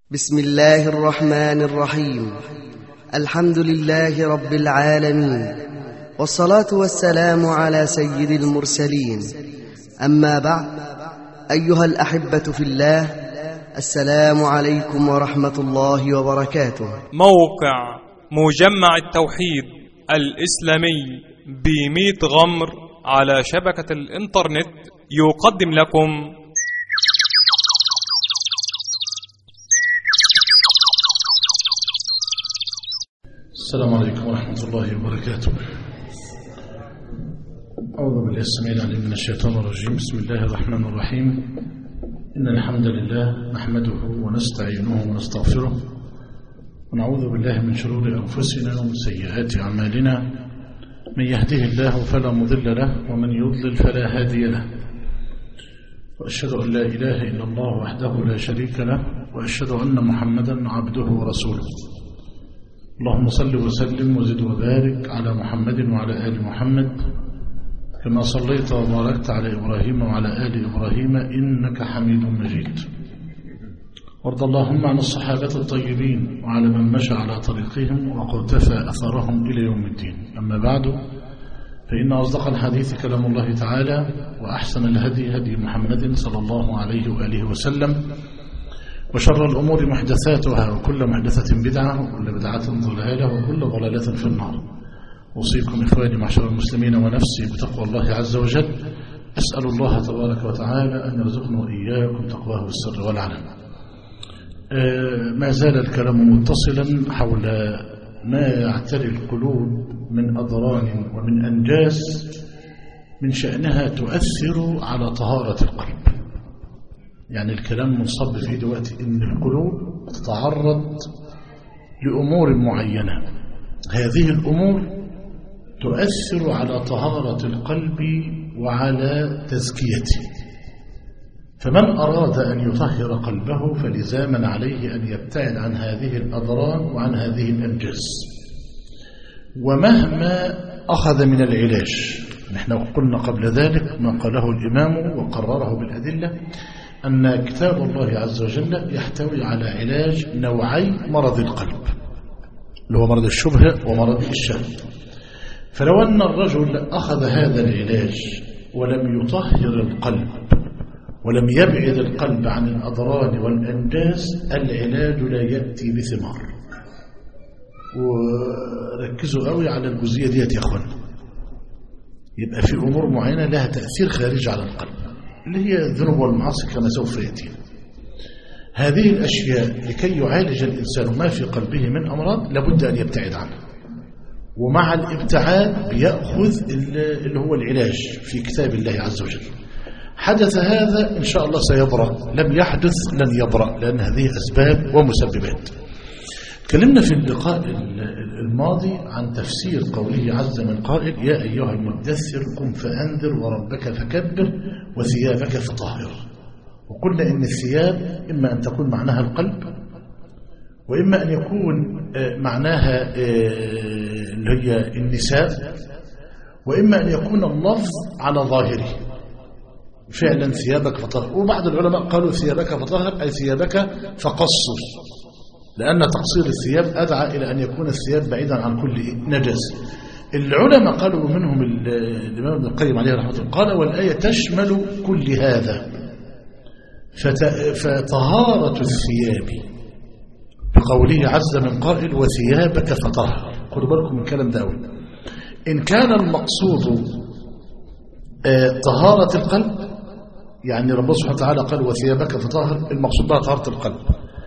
بسم الله الرحمن الرحيم الحمد لله رب العالمين والصلاة والسلام على سيد المرسلين أما بعد أيها الأحبة في الله السلام عليكم ورحمة الله وبركاته موقع مجمع التوحيد الإسلامي بميت غمر على شبكة الإنترنت يقدم لكم السلام عليكم ورحمة الله وبركاته أعوذ بالله السميع العليم من الشيطان الرجيم بسم الله الرحمن الرحيم إن الحمد لله نحمده ونستعينه ونستغفره ونعوذ بالله من شرور أنفسنا ومن سيئات أعمالنا من يهده الله فلا مضل له ومن يضلل فلا هادي له وأشهد أن لا إله إلا الله وحده لا شريك له وأشهد أن محمدا عبده ورسوله اللهم صل وسلم وزد وبارك على محمد وعلى آل محمد كما صليت وباركت على إبراهيم وعلى آل إبراهيم إنك حميد مجيد وارض اللهم عن الصحابة الطيبين وعلى من مشى على طريقهم وقتفى أثرهم إلى يوم الدين أما بعد فإن أصدق الحديث كلام الله تعالى وأحسن الهدي هدي محمد صلى الله عليه وآله وسلم وشر الأمور محدثاتها وكل محدثة بدعة وكل بدعة ضلالة وكل ضلالة في النار أوصيكم إخواني معشر المسلمين ونفسي بتقوى الله عز وجل أسأل الله تبارك وتعالى أن يرزقنا وإياكم تقواه بالسر والعلن ما زال الكلام متصلا حول ما يعتري القلوب من أضران ومن أنجاس من شأنها تؤثر على طهارة القلب يعني الكلام منصب فيه دلوقتي ان القلوب تتعرض لامور معينه هذه الامور تؤثر على طهاره القلب وعلى تزكيته فمن اراد ان يطهر قلبه فلزاما عليه ان يبتعد عن هذه الاضرار وعن هذه الانجاز ومهما اخذ من العلاج نحن قلنا قبل ذلك ما قاله الامام وقرره بالادله أن كتاب الله عز وجل يحتوي على علاج نوعي مرض القلب اللي هو مرض الشبهة ومرض الشهوة فلو أن الرجل أخذ هذا العلاج ولم يطهر القلب ولم يبعد القلب عن الأضرار والأنجاز العلاج لا يأتي بثمار وركزوا قوي على الجزئية ديت يا أخوان يبقى في أمور معينة لها تأثير خارجي على القلب اللي هي الذنوب والمعاصي كما سوف يأتي هذه الأشياء لكي يعالج الإنسان ما في قلبه من أمراض لابد أن يبتعد عنها ومع الابتعاد بيأخذ اللي هو العلاج في كتاب الله عز وجل حدث هذا إن شاء الله سيبرأ لم يحدث لن يبرأ لأن هذه أسباب ومسببات تكلمنا في اللقاء الماضي عن تفسير قوله عز من قائل يا أيها المدثر قم فأنذر وربك فكبر وثيابك فطهر وقلنا إن الثياب إما أن تكون معناها القلب وإما أن يكون معناها اللي هي النساء وإما أن يكون اللفظ على ظاهره فعلا ثيابك فطهر وبعض العلماء قالوا ثيابك فطهر أي ثيابك فقصر لأن تقصير الثياب أدعى إلى أن يكون الثياب بعيدا عن كل نجاسة العلماء قالوا منهم الإمام ابن القيم عليه رحمه الله قال والآية تشمل كل هذا فطهارة الثياب بقوله عز من قائل وثيابك فطهر خدوا بالكم من الكلام ده أول إن كان المقصود طهارة القلب يعني رب سبحانه وتعالى قال وثيابك فطهر المقصود بها طهارة القلب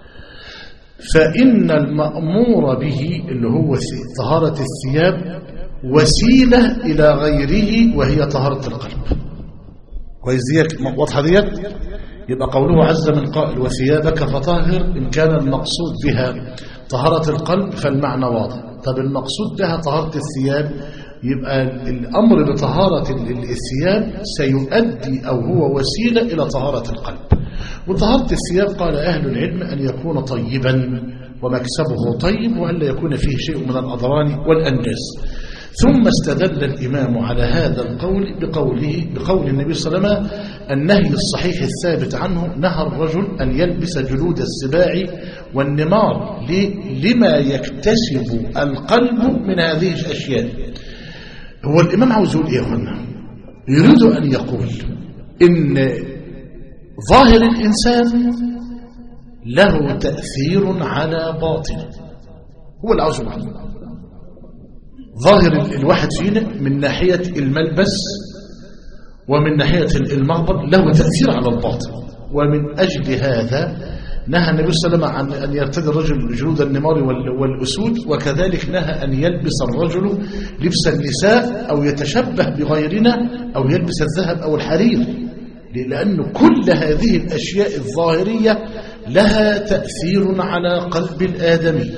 فإن المأمور به اللي هو طهارة الثياب وسيلة إلى غيره وهي طهارة القلب كويس ديت واضحة ديت يبقى قوله عز من قائل وثيابك فطهر إن كان المقصود بها طهارة القلب فالمعنى واضح طب المقصود بها طهارة الثياب يبقى الأمر بطهارة الثياب سيؤدي أو هو وسيلة إلى طهارة القلب وطهارة الثياب قال أهل العلم أن يكون طيبا ومكسبه طيب وأن لا يكون فيه شيء من الأضران والأنجاز ثم استدل الإمام على هذا القول بقوله بقول النبي صلى الله عليه وسلم النهي الصحيح الثابت عنه نهى الرجل أن يلبس جلود السباع والنمار لما يكتسب القلب من هذه الأشياء هو الإمام عاوز يقول إيه يا أخوانا يريد أن يقول إن ظاهر الإنسان له تأثير على باطنه هو اللي عاوز يقول ظاهر الواحد فينا من ناحية الملبس ومن ناحية المغبر له تأثير على الباطن ومن أجل هذا نهى النبي صلى الله عليه وسلم عن أن يرتدي الرجل جلود النمار والأسود وكذلك نهى أن يلبس الرجل لبس النساء أو يتشبه بغيرنا أو يلبس الذهب أو الحرير لأن كل هذه الأشياء الظاهرية لها تأثير على قلب الآدمي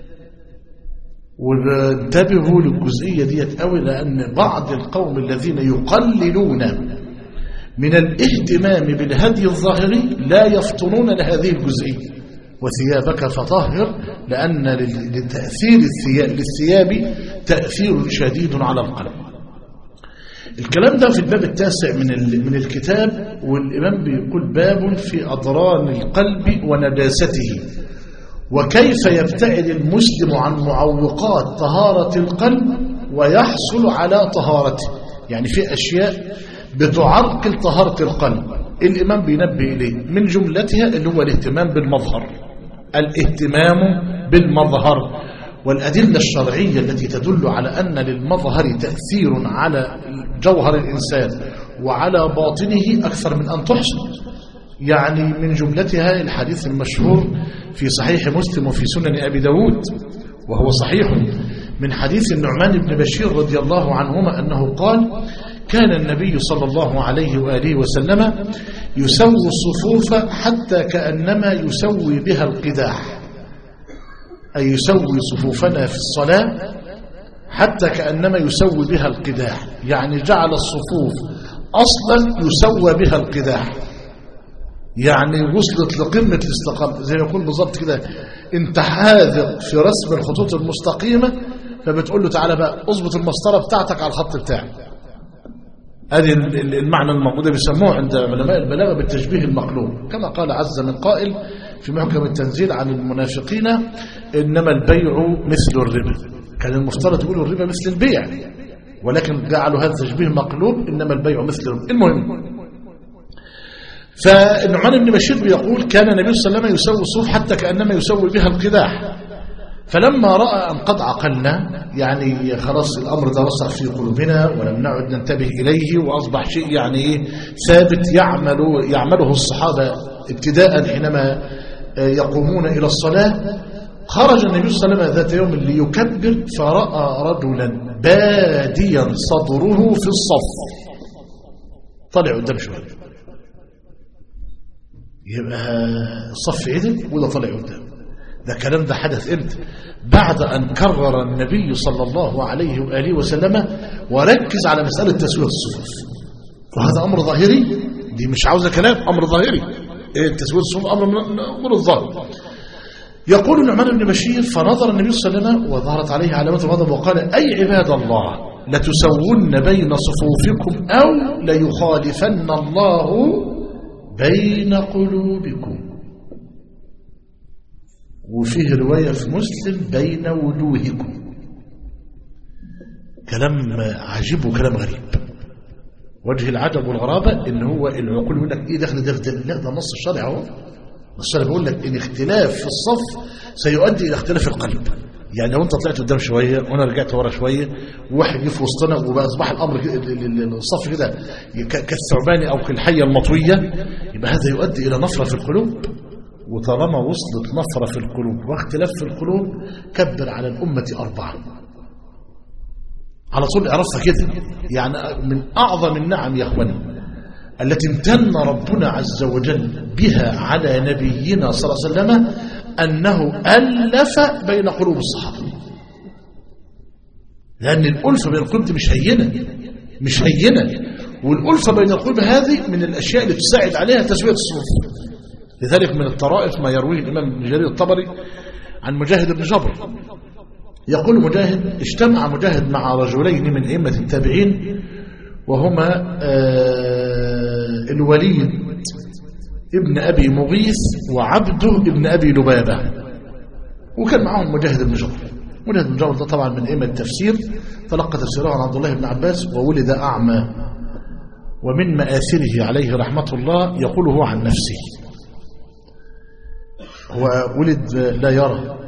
وانتبهوا للجزئية ديت قوي لأن بعض القوم الذين يقللون من الاهتمام بالهدي الظاهري لا يفطنون لهذه الجزئية وثيابك فطهر لأن لتأثير الثياب للثياب تأثير شديد على القلب الكلام ده في الباب التاسع من من الكتاب والإمام بيقول باب في أضران القلب ونداسته وكيف يبتعد المسلم عن معوقات طهارة القلب ويحصل على طهارته يعني في أشياء بتعرقل طهارة القلب الإمام بينبه إليه من جملتها اللي هو الاهتمام بالمظهر الاهتمام بالمظهر والأدلة الشرعية التي تدل على أن للمظهر تأثير على جوهر الإنسان وعلى باطنه أكثر من أن تحصل يعني من جملتها الحديث المشهور في صحيح مسلم وفي سنن أبي داود وهو صحيح من حديث النعمان بن بشير رضي الله عنهما أنه قال كان النبي صلى الله عليه وآله وسلم يسوي الصفوف حتى كأنما يسوي بها القداح أي يسوي صفوفنا في الصلاة حتى كأنما يسوي بها القداح يعني جعل الصفوف أصلا يسوى بها القداح يعني وصلت لقمة الاستقامة زي ما يكون بالظبط كده انت حاذق في رسم الخطوط المستقيمة فبتقول له تعالى بقى اظبط المسطرة بتاعتك على الخط بتاعك هذه المعنى الموجود بيسموه عند علماء البلاغة بالتشبيه المقلوب كما قال عز من قائل في محكم التنزيل عن المنافقين إنما البيع مثل الربا كان المفترض يقولوا الربا مثل البيع ولكن جعلوا هذا التشبيه مقلوب إنما البيع مثل الربا المهم فالنعمان بن بشير بيقول كان النبي صلى الله عليه وسلم يسوي الصوف حتى كأنما يسوي بها القداح فلما رأى أن قد عقلنا يعني خلاص الأمر ده وسع في قلوبنا ولم نعد ننتبه إليه وأصبح شيء يعني ثابت يعمل يعمله الصحابة ابتداء حينما يقومون إلى الصلاة خرج النبي صلى الله عليه وسلم ذات يوم ليكبر فرأى رجلا باديا صدره في الصف طلع قدام شوية يبقى الصف عدل وده طلع قدام ده كلام ده حدث امتى بعد أن كرر النبي صلى الله عليه وآله وسلم وركز على مسألة تسوية الصفوف وهذا أمر ظاهري دي مش عاوزة كلام أمر ظاهري إيه تسوية الصفوف أمر من أمور الظاهر يقول النعمان بن بشير فنظر النبي صلى الله عليه وسلم وظهرت عليه علامة الغضب وقال أي عباد الله لتسون بين صفوفكم أو ليخالفن الله بين قلوبكم وفيه رواية في مسلم بين وجوهكم كلام عجيب وكلام غريب وجه العجب والغرابة ان هو العقول يقول لك ايه دخل ده في ده لا ده نص الشرع اهو الشرع بيقول لك ان اختلاف في الصف سيؤدي الى اختلاف القلب يعني لو انت طلعت قدام شويه وانا رجعت ورا شويه وواحد جه في وسطنا وبقى اصبح الامر كده الصف كده كالثعبان او كالحيه المطويه يبقى هذا يؤدي الى نفره في القلوب وطالما وصلت نفرة في القلوب واختلاف في القلوب كبر على الأمة أربعة على طول اعرفها كده يعني من أعظم النعم يا أخواني التي امتن ربنا عز وجل بها على نبينا صلى الله عليه وسلم أنه ألف بين قلوب الصحابة لأن الألفة بين القلوب دي مش هينة مش هينة والألفة بين القلوب هذه من الأشياء اللي تساعد عليها تسوية الصفوف لذلك من الطرائف ما يرويه الإمام ابن جرير الطبري عن مجاهد بن جبر يقول مجاهد اجتمع مجاهد مع رجلين من أئمة التابعين وهما آه الوليد ابن أبي مغيث وعبده ابن أبي لبابة وكان معهم مجاهد بن جبر مجاهد بن جبر ده طبعا من أئمة التفسير تلقى تفسيره عن عبد الله بن عباس وولد أعمى ومن مآثره عليه رحمة الله يقول هو عن نفسه هو ولد لا يرى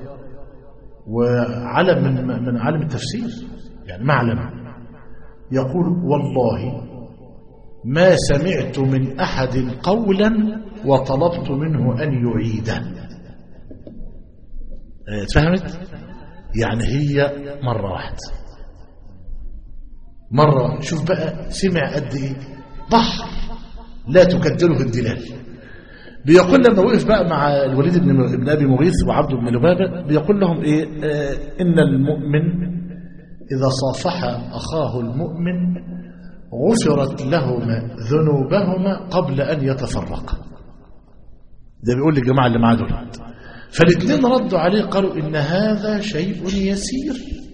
وعلم من من عالم التفسير يعني معلم يقول والله ما سمعت من أحد قولا وطلبت منه أن يعيده اتفهمت يعني هي مرة واحدة مرة شوف بقى سمع قد ايه بحر لا تكدره الدلال بيقول لما وقف بقى مع الوليد بن ابن ابي مغيث وعبد بن لبابه بيقول لهم ايه آه ان المؤمن اذا صافح اخاه المؤمن غفرت لهما ذنوبهما قبل ان يتفرقا ده بيقول للجماعه اللي معاه دول فالاثنين ردوا عليه قالوا ان هذا شيء يسير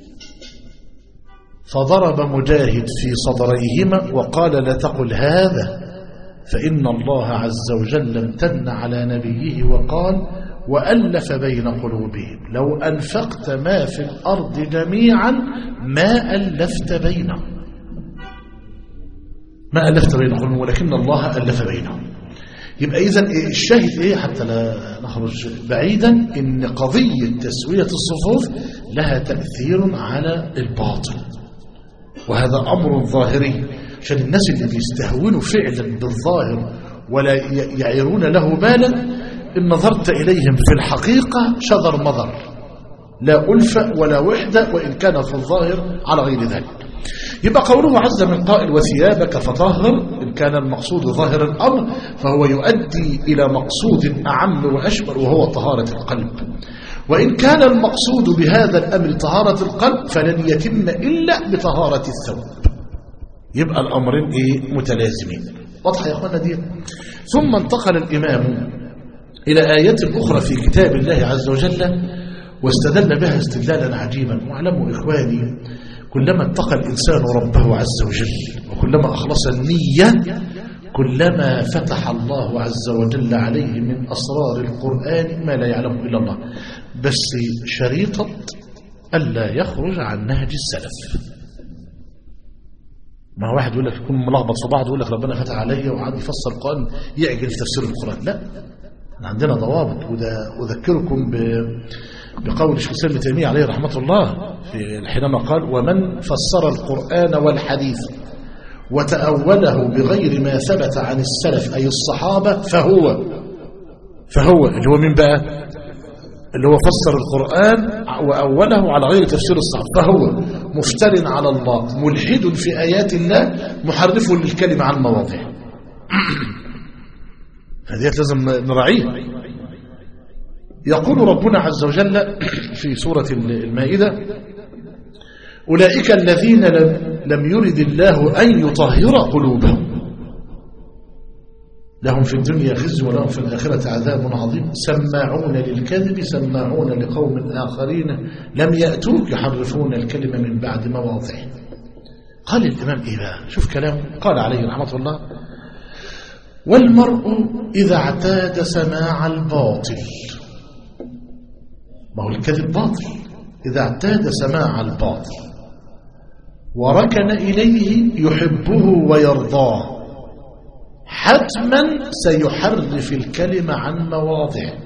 فضرب مجاهد في صدريهما وقال لا تقل هذا فإن الله عز وجل امتن على نبيه وقال وألف بين قلوبهم لو أنفقت ما في الأرض جميعا ما ألفت بينهم ما ألفت بين قلوبهم ولكن الله ألف بينهم يبقى إذا الشاهد إيه حتى لا نخرج بعيدا إن قضية تسوية الصفوف لها تأثير على الباطل وهذا أمر ظاهري عشان الناس اللي بيستهونوا فعلا بالظاهر ولا يعيرون له بالا إن نظرت إليهم في الحقيقة شذر مضر لا ألفة ولا وحدة وإن كان في الظاهر على غير ذلك يبقى قوله عز من قائل وثيابك فطهر إن كان المقصود ظاهر الأمر فهو يؤدي إلى مقصود أعم وأشمل وهو طهارة القلب وإن كان المقصود بهذا الأمر طهارة القلب فلن يتم إلا بطهارة الثوب يبقى الأمرين إيه متلازمين واضحة يا أخوانا دي ثم انتقل الإمام إلى آيات أخرى في كتاب الله عز وجل واستدل بها استدلالا عجيبا واعلموا إخواني كلما اتقى الإنسان ربه عز وجل وكلما أخلص النية كلما فتح الله عز وجل عليه من أسرار القرآن ما لا يعلمه إلا الله بس شريطة ألا يخرج عن نهج السلف ما واحد يقول لك يكون ملخبط في بعض يقول لك ربنا فتح عليا وقعد يفسر القرآن يعجل في تفسير القرآن لا عندنا ضوابط وده أذكركم ب بقول الشيخ ابن تيمية عليه رحمة الله في حينما قال ومن فسر القرآن والحديث وتأوله بغير ما ثبت عن السلف أي الصحابة فهو فهو اللي هو مين بقى اللي هو فسر القرآن وأوله على غير تفسير الصحابة فهو مفتر على الله ملحد في آيات الله محرف للكلمة عن مواضعه هذه لازم نراعيها يقول ربنا عز وجل في سورة المائدة أولئك الذين لم, لم يرد الله أن يطهر قلوبهم لهم في الدنيا خزي ولهم في الآخرة عذاب عظيم سماعون للكذب سماعون لقوم آخرين لم يأتوك يحرفون الكلمة من بعد مواضعه قال الإمام إيه بقى شوف كلامه قال عليه رحمة الله والمرء إذا اعتاد سماع الباطل ما هو الكذب باطل إذا اعتاد سماع الباطل وركن إليه يحبه ويرضاه حتما سيحرف الكلمة عن مواضعه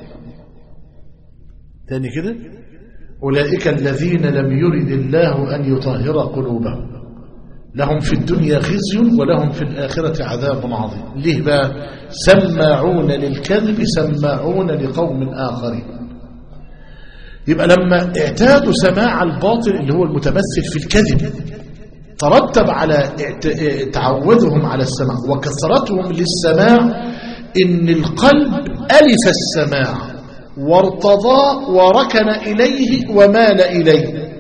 تاني كده أولئك الذين لم يرد الله أن يطهر قلوبهم لهم في الدنيا خزي ولهم في الآخرة عذاب عظيم ليه بقى سماعون للكذب سماعون لقوم آخرين يبقى لما اعتادوا سماع الباطل اللي هو المتمثل في الكذب ترتب على تعودهم على السماع وكثرتهم للسماع ان القلب ألف السماع وارتضاه وركن إليه ومال إليه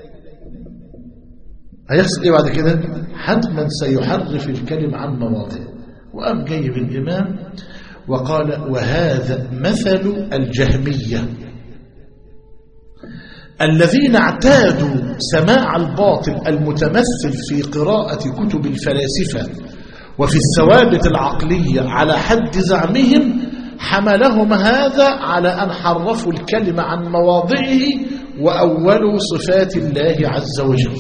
هيحصل ايه بعد كده حتما سيحرف الكلم عن مواضعه وقام جايب الإمام وقال وهذا مثل الجهمية الذين اعتادوا سماع الباطل المتمثل في قراءة كتب الفلاسفة وفي الثوابت العقلية على حد زعمهم حملهم هذا على أن حرفوا الكلمة عن مواضعه وأولوا صفات الله عز وجل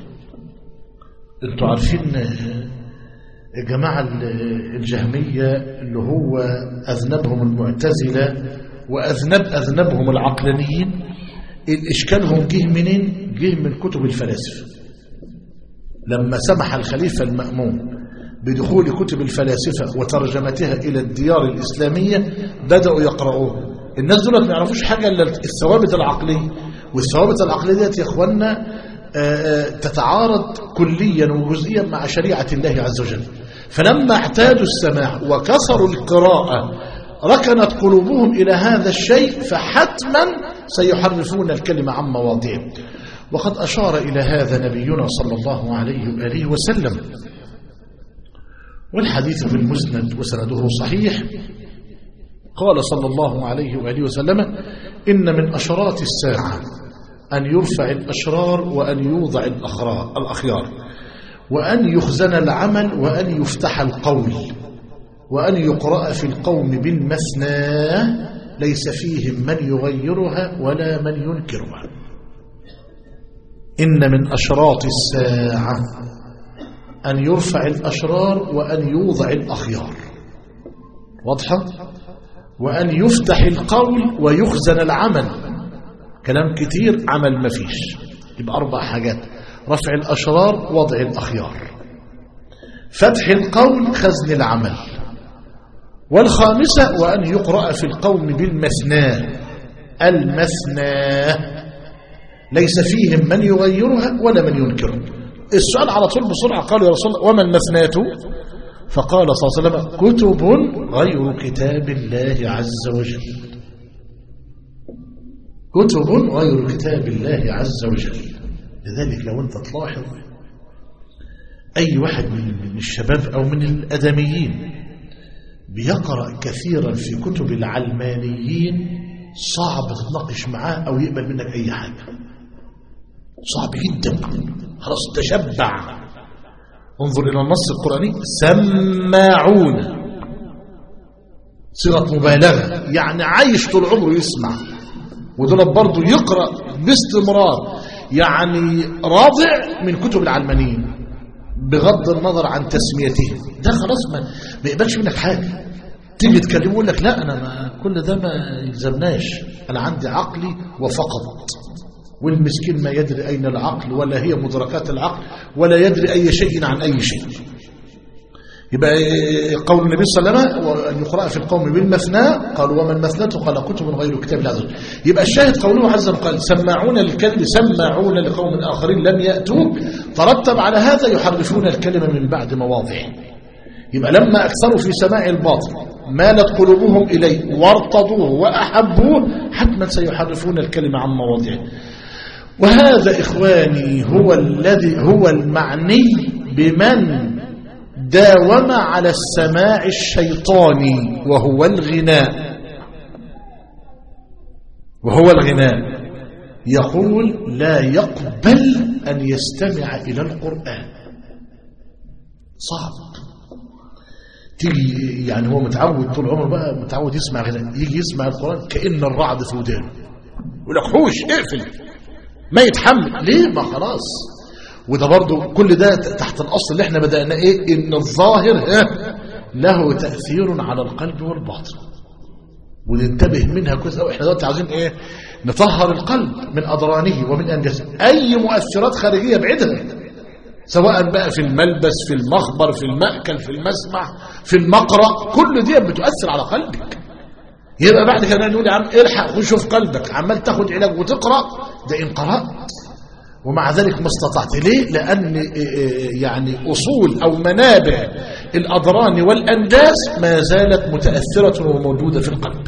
انتوا عارفين جماعة الجهمية اللي هو أذنبهم المعتزلة وأذنب أذنبهم العقلانيين الإشكالهم جه منين؟ جه من كتب الفلاسفة لما سمح الخليفة المأمون بدخول كتب الفلاسفة وترجمتها إلى الديار الإسلامية بدأوا يقرؤوها الناس دول ما يعرفوش حاجة إلا الثوابت العقلية والثوابت العقلية ديت يا إخوانا تتعارض كليا وجزئيا مع شريعة الله عز وجل فلما اعتادوا السماع وكسروا القراءة ركنت قلوبهم إلى هذا الشيء فحتما سيحرفون الكلمة عن مواضعه وقد أشار إلى هذا نبينا صلى الله عليه وآله وسلم والحديث في المسند وسنده صحيح قال صلى الله عليه وآله وسلم إن من أشرات الساعة أن يرفع الأشرار وأن يوضع الأخيار وأن يخزن العمل وأن يفتح القول وأن يقرأ في القوم بالمثنى ليس فيهم من يغيرها ولا من ينكرها إن من أشراط الساعة أن يرفع الأشرار وأن يوضع الأخيار واضحة وأن يفتح القول ويخزن العمل كلام كتير عمل ما فيش يبقى أربع حاجات رفع الأشرار وضع الأخيار فتح القول خزن العمل والخامسة وأن يقرأ في القوم بالمثنى المثنى ليس فيهم من يغيرها ولا من ينكرها السؤال على طول بسرعة قالوا يا رسول الله وما المثناة فقال صلى الله عليه وسلم كتب غير كتاب الله عز وجل كتب غير كتاب الله عز وجل لذلك لو انت تلاحظ اي واحد من الشباب او من الادميين بيقرأ كثيرا في كتب العلمانيين صعب تتناقش معاه او يقبل منك اي حاجة صعب جدا خلاص تشبع انظر الى النص القرآني سماعون صيغة مبالغة يعني عايش طول عمره يسمع ودول برضه يقرأ باستمرار يعني راضع من كتب العلمانيين بغض النظر عن تسميتهم ده خلاص ما ما يقبلش منك حاجة تيجي تكلمه يقول لك لا أنا ما كل ده ما يلزمناش أنا عندي عقلي وفقط والمسكين ما يدري أين العقل ولا هي مدركات العقل ولا يدري أي شيء عن أي شيء يبقى قول النبي صلى الله عليه وسلم وأن يقرأ في القوم بالمثنى قالوا وما المثنى قال كتب غير كتاب الله عز وجل يبقى الشاهد قوله عز وجل قال سماعون للكلم سماعون لقوم آخرين لم يأتوك ترتب على هذا يحرفون الكلمة من بعد مواضعه يبقى لما أكثروا في سماع الباطل مالت قلوبهم إليه وارتضوه وأحبوه حتما سيحرفون الكلمة عن مواضعه وهذا إخواني هو الذي هو المعني بمن داوم على السماع الشيطاني وهو الغناء وهو الغناء يقول لا يقبل أن يستمع إلى القرآن صعب تيجي يعني هو متعود طول عمره بقى متعود يسمع غناء يجي يسمع القرآن كأن الرعد في ودانه يقول لك حوش اقفل ما يتحمل ليه ما خلاص وده برضو كل ده تحت الأصل اللي احنا بدأنا ايه ان الظاهر له تأثير على القلب والباطن وننتبه منها كويس قوي احنا دلوقتي عايزين ايه نطهر القلب من أضرانه ومن أنجاسه أي مؤثرات خارجية بعيدها سواء بقى في الملبس في المخبر في المأكل في المسمع في المقرأ كل دي بتؤثر على قلبك يبقى بعد كده نقول يا عم الحق خش في قلبك عمال تاخد علاج وتقرأ ده إن قرأت ومع ذلك ما استطعت ليه لأن يعني أصول أو منابع الأضران والأنداس ما زالت متأثرة وموجودة في القلب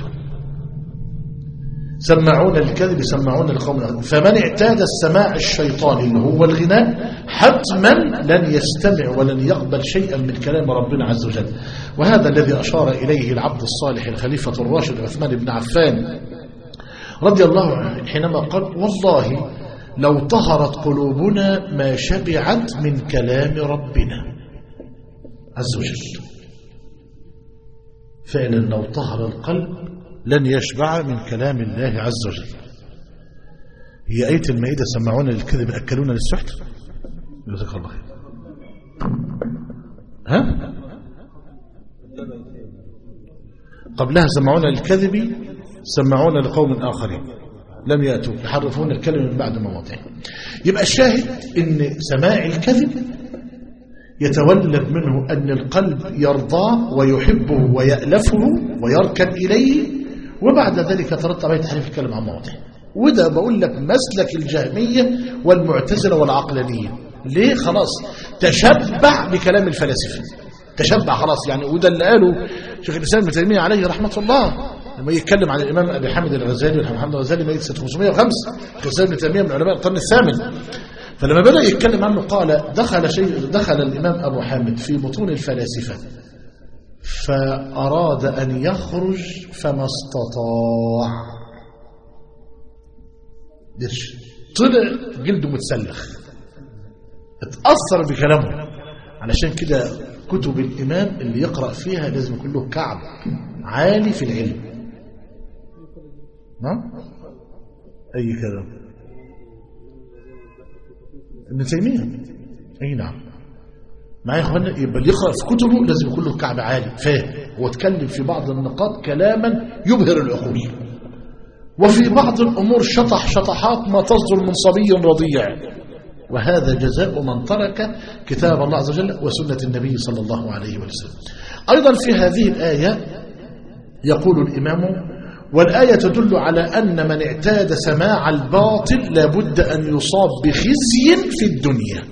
سمعون الكذب سمعون القوم فمن اعتاد السماع الشيطاني اللي هو الغناء حتما لن يستمع ولن يقبل شيئا من كلام ربنا عز وجل وهذا الذي أشار إليه العبد الصالح الخليفة الراشد عثمان بن عفان رضي الله عنه حينما قال والله لو طهرت قلوبنا ما شبعت من كلام ربنا عز وجل فعلا لو طهر القلب لن يشبع من كلام الله عز وجل هي آية المائدة سمعونا للكذب أكلونا للسحت جزاك الله خير ها قبلها سمعونا للكذب سمعونا لقوم آخرين لم يأتوا يحرفون الكلمة من بعد مواضعه يبقى الشاهد ان سماع الكذب يتولد منه أن القلب يرضاه ويحبه ويألفه ويركن إليه وبعد ذلك ترتب عليه تحريف الكلام عن مواضعه وده بقول لك مسلك الجهمية والمعتزلة والعقلانية ليه خلاص تشبع بكلام الفلاسفة تشبع خلاص يعني وده اللي قاله شيخ الإسلام ابن تيمية عليه رحمة الله لما يتكلم عن الإمام أبي حامد الغزالي والإمام محمد الغزالي ميت سنة 505 شيخ الإسلام ابن تيمية من علماء القرن الثامن فلما بدأ يتكلم عنه قال دخل شيء دخل الإمام أبو حامد في بطون الفلاسفة فأراد أن يخرج فما استطاع درش طلع جلده متسلخ اتأثر بكلامه علشان كده كتب الإمام اللي يقرأ فيها لازم يكون له كعب عالي في العلم نعم أي كلام ابن تيمية أي نعم معايا يا اخوانا يبقى اللي يقرأ في كتبه لازم يكون له كعب عالي فاهم هو اتكلم في بعض النقاط كلاما يبهر العقول وفي بعض الأمور شطح شطحات ما تصدر من صبي رضيع وهذا جزاء من ترك كتاب الله عز وجل وسنة النبي صلى الله عليه وسلم أيضا في هذه الآية يقول الإمام والآية تدل على أن من اعتاد سماع الباطل لابد أن يصاب بخزي في الدنيا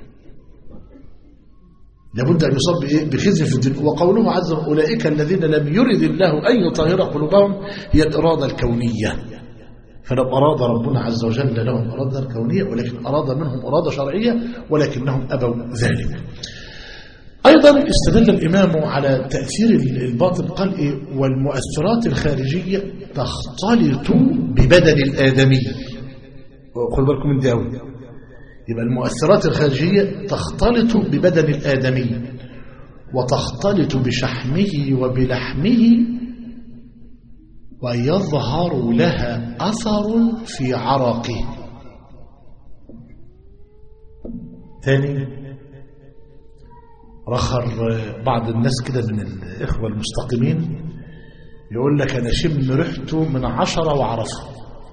لابد أن يصاب بإيه؟ بخزي في الدنيا وقوله عز وجل أولئك الذين لم يرد الله أن يطهر قلوبهم هي الإرادة الكونية فلو أراد ربنا عز وجل لهم إرادة كونية ولكن أراد منهم إرادة شرعية ولكنهم أبوا ذلك أيضا استدل الإمام على تأثير الباطل قال إيه والمؤثرات الخارجية تختلط ببدن الآدمي خلوا بالكم من دي أوي يبقى المؤثرات الخارجية تختلط ببدن الآدمي وتختلط بشحمه وبلحمه ويظهر لها أثر في عرقه ثاني رخر بعض الناس كده من الإخوة المستقيمين يقول لك أنا شم ريحته من عشرة وعرفها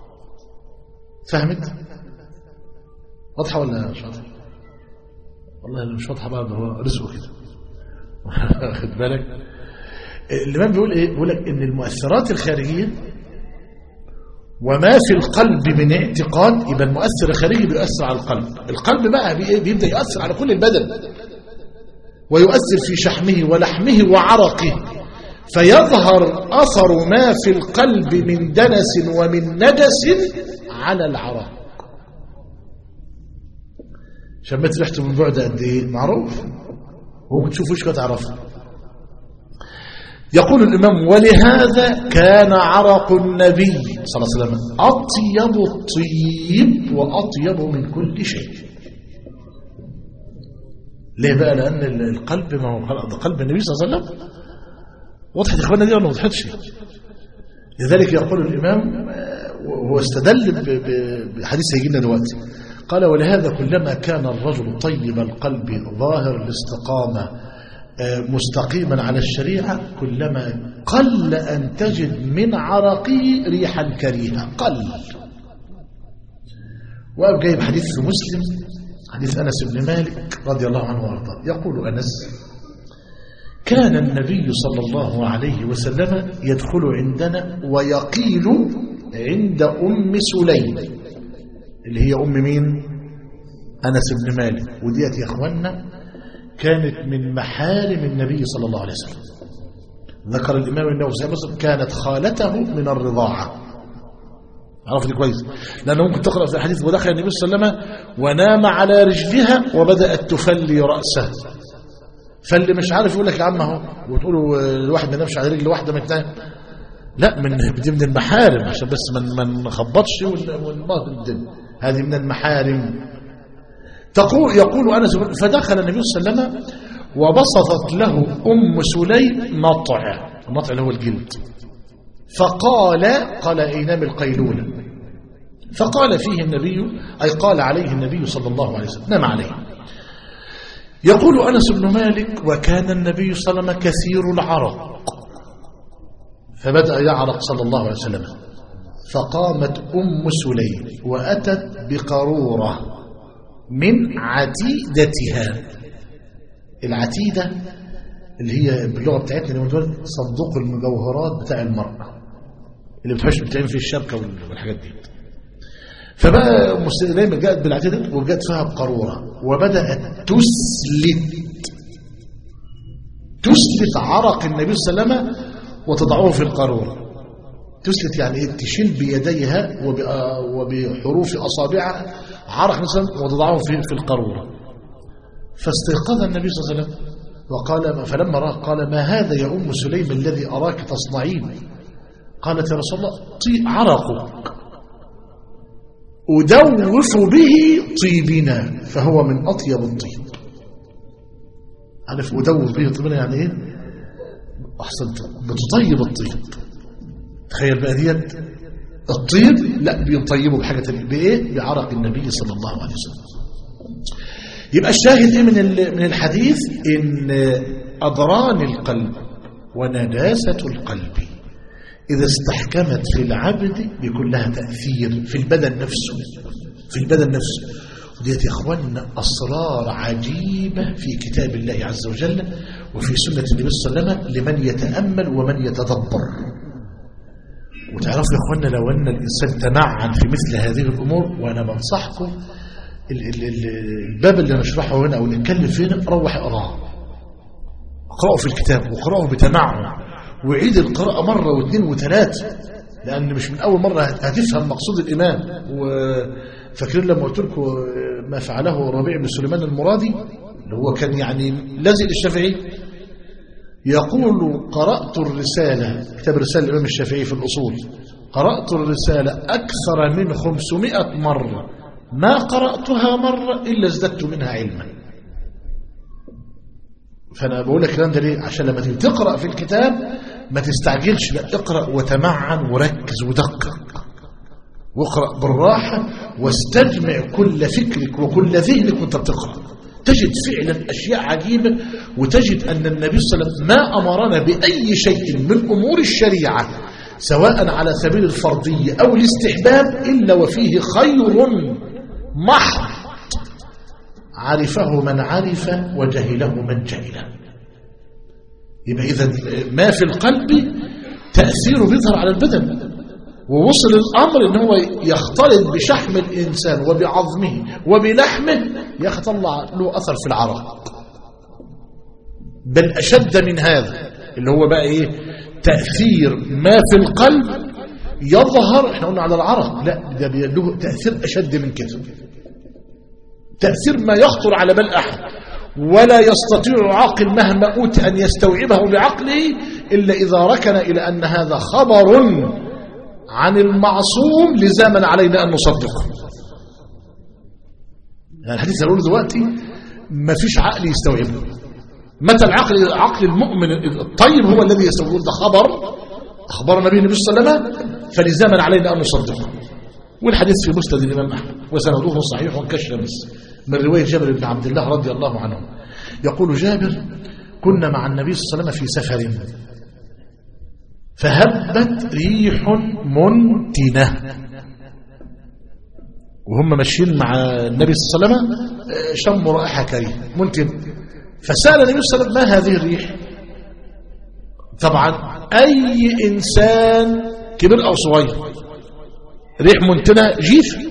فهمت؟ واضحة ولا مش واضحة؟ والله اللي مش واضحة بقى هو رزقه كده واخد بالك؟ الإمام بيقول إيه؟ بيقول لك إن المؤثرات الخارجية وما في القلب من اعتقاد يبقى المؤثر الخارجي بيؤثر على القلب القلب بقى بيبدأ يؤثر على كل البدن ويؤثر في شحمه ولحمه وعرقه فيظهر أثر ما في القلب من دنس ومن نجس على العرق شمت ريحته من بعد قد ايه معروف وممكن تشوفوش كده تعرفه يقول الإمام ولهذا كان عرق النبي صلى الله عليه وسلم أطيب الطيب وأطيب من كل شيء ليه بقى لأن القلب ما هو قلب النبي صلى الله عليه وسلم وضحت إخواننا دي ولا ما وضحتش لذلك يقول الإمام هو استدل بحديث هيجي لنا دلوقتي قال ولهذا كلما كان الرجل طيب القلب ظاهر الاستقامة مستقيما على الشريعة كلما قل أن تجد من عرقه ريحا كريهة قل وأب جايب حديث في مسلم حديث أنس بن مالك رضي الله عنه وارضاه يقول أنس كان النبي صلى الله عليه وسلم يدخل عندنا ويقيل عند أم سليم اللي هي أم مين أنس بن مالك وديت يا أخوانا كانت من محارم النبي صلى الله عليه وسلم ذكر الإمام النووي صحيح مسلم كانت خالته من الرضاعة عرفت كويس لأنه ممكن تقرأ في الحديث ودخل النبي صلى الله عليه وسلم ونام على رجلها وبدأت تفلي رأسه فاللي مش عارف يقول لك يا عم اهو وتقولوا الواحد ما ينامش على رجل واحدة ما تنام لا من دي من المحارم عشان بس ما ما نخبطش ون- ونبهدل الدنيا هذه من المحارم تقول يقول انس بن- فدخل النبي صلى الله عليه وسلم وبسطت له ام سليم نطع النطع اللي هو الجلد فقال قال اينام القيلوله فقال فيه النبي اي قال عليه النبي صلى الله عليه وسلم نام عليه يقول انس بن مالك وكان النبي صلى الله عليه وسلم كثير العرق فبدأ يعرق صلى الله عليه وسلم فقامت أم سليم وأتت بقارورة من عتيدتها العتيدة اللي هي باللغة بتاعتنا اللي بنقول صندوق المجوهرات بتاع المرأة اللي بتحش بتعمل فيه الشبكة والحاجات دي فبقى أم سليم جاءت بالعتيدة وجاءت فيها بقارورة وبدأت تسلت تسلت عرق النبي صلى الله عليه وسلم وتضعه في القارورة تسلت يعني ايه تشيل بيديها وب- وبحروف أصابعها عرق مثلا وتضعه في في القارورة فاستيقظ النبي صلى الله عليه وسلم وقال فلما رأى قال ما هذا يا أم سليم الذي أراك تصنعين قالت يا رسول الله طي عرقك أدوف به طيبنا فهو من أطيب الطيب عارف أدوف به طيبنا يعني إيه أحسنت بتطيب الطيب تخيل بقى ديت الطيب لا بيطيبه بحاجة تانية بإيه بعرق النبي صلى الله عليه وسلم يبقى الشاهد إيه من ال- من الحديث إن أضران القلب ونجاسة القلب إذا استحكمت في العبد بيكون لها تأثير في البدن نفسه في البدن نفسه وديت يا اخوانا أسرار عجيبة في كتاب الله عز وجل وفي سنة النبي صلى الله عليه وسلم لمن يتأمل ومن يتدبر وتعرفوا يا اخوانا لو أن الإنسان تنعن في مثل هذه الأمور وأنا بنصحكم ال- ال- ال- الباب اللي نشرحه هنا أو نتكلم فيه هنا روح اقراه اقرأه في الكتاب واقرأه بتنعم وعيد القراءة مرة واثنين وثلاثة لأن مش من أول مرة هت- هتفهم مقصود الإمام وفاكرين لما قلت لكم ما فعله ربيع بن سليمان المرادي اللي هو كان يعني لازق للشافعي يقول قرأت الرسالة كتاب رسالة الإمام الشافعي في الأصول قرأت الرسالة أكثر من خمسمائة مرة ما قرأتها مرة إلا ازددت منها علما فانا بقول لك الكلام ده ليه عشان لما تيجي تقرا في الكتاب ما تستعجلش لا اقرا وتمعن وركز ودقق واقرا بالراحه واستجمع كل فكرك وكل ذهنك وانت بتقرا تجد فعلا اشياء عجيبه وتجد ان النبي صلى الله عليه وسلم ما امرنا باي شيء من امور الشريعه سواء على سبيل الفرضيه او الاستحباب الا وفيه خير محض عرفه من عرف وجهله من جهله يبقى إذا ما في القلب تأثيره بيظهر على البدن ووصل الأمر ان هو يختلط بشحم الإنسان وبعظمه وبلحمه يطلع له أثر في العرق بل أشد من هذا اللي هو بقى إيه تأثير ما في القلب يظهر احنا قلنا على العرق لا ده له تأثير أشد من كده تأثير ما يخطر على بال أحد ولا يستطيع عاقل مهما أوتي أن يستوعبه بعقله إلا إذا ركن إلى أن هذا خبر عن المعصوم لزاما علينا أن نصدقه يعني الحديث اللي أقوله دلوقتي ما فيش عقل يستوعبه متى العقل عقل المؤمن الطيب هو الذي يستوعبه ده خبر أخبر النبي النبي صلى الله عليه وسلم فلزاما علينا أن نصدقه والحديث في مسند الإمام أحمد وسنده صحيح كالشمس من رواية جابر بن عبد الله رضي الله عنه يقول جابر كنا مع النبي صلى الله عليه وسلم في سفر فهبت ريح منتنة وهم ماشيين مع النبي صلى الله عليه وسلم شموا رائحة كريهة منتنة فسأل النبي صلى الله عليه وسلم ما هذه الريح طبعا أي إنسان كبير أو صغير ريح منتنة جيف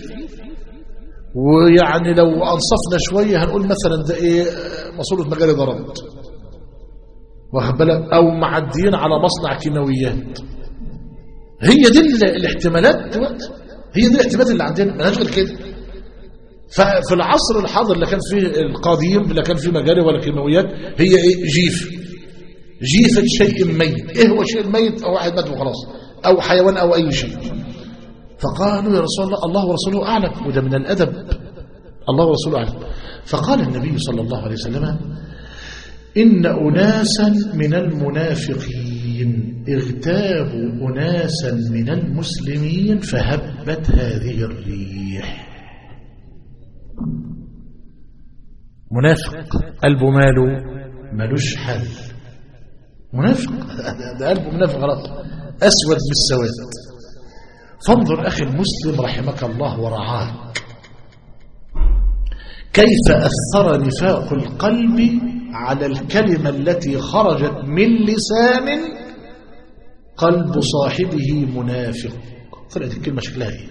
ويعني لو أنصفنا شوية هنقول مثلا ده إيه ماسورة مجاري ضربت واخد بالك أو معديين على مصنع كيماويات هي دي ال- الاحتمالات دلوقتي هي دي الاحتمالات اللي عندنا مالهاش غير كده ففي العصر الحاضر اللي كان فيه القديم لا كان فيه مجاري ولا كيماويات هي ايه جيف جيفة شيء ميت ايه هو الشيء الميت او واحد مات وخلاص أو حيوان أو أي شيء فقالوا يا رسول الله الله ورسوله أعلم وده من الأدب الله ورسوله أعلم فقال النبي صلى الله عليه وسلم إن أناسا من المنافقين اغتابوا أناسا من المسلمين فهبت هذه الريح منافق قلبه ماله ملوش حل منافق ده قلبه منافق خلاص أسود بالسواد فانظر أخي المسلم رحمك الله ورعاك كيف أثر نفاق القلب على الكلمة التي خرجت من لسان قلب صاحبه منافق طلعت الكلمة شكلها ايه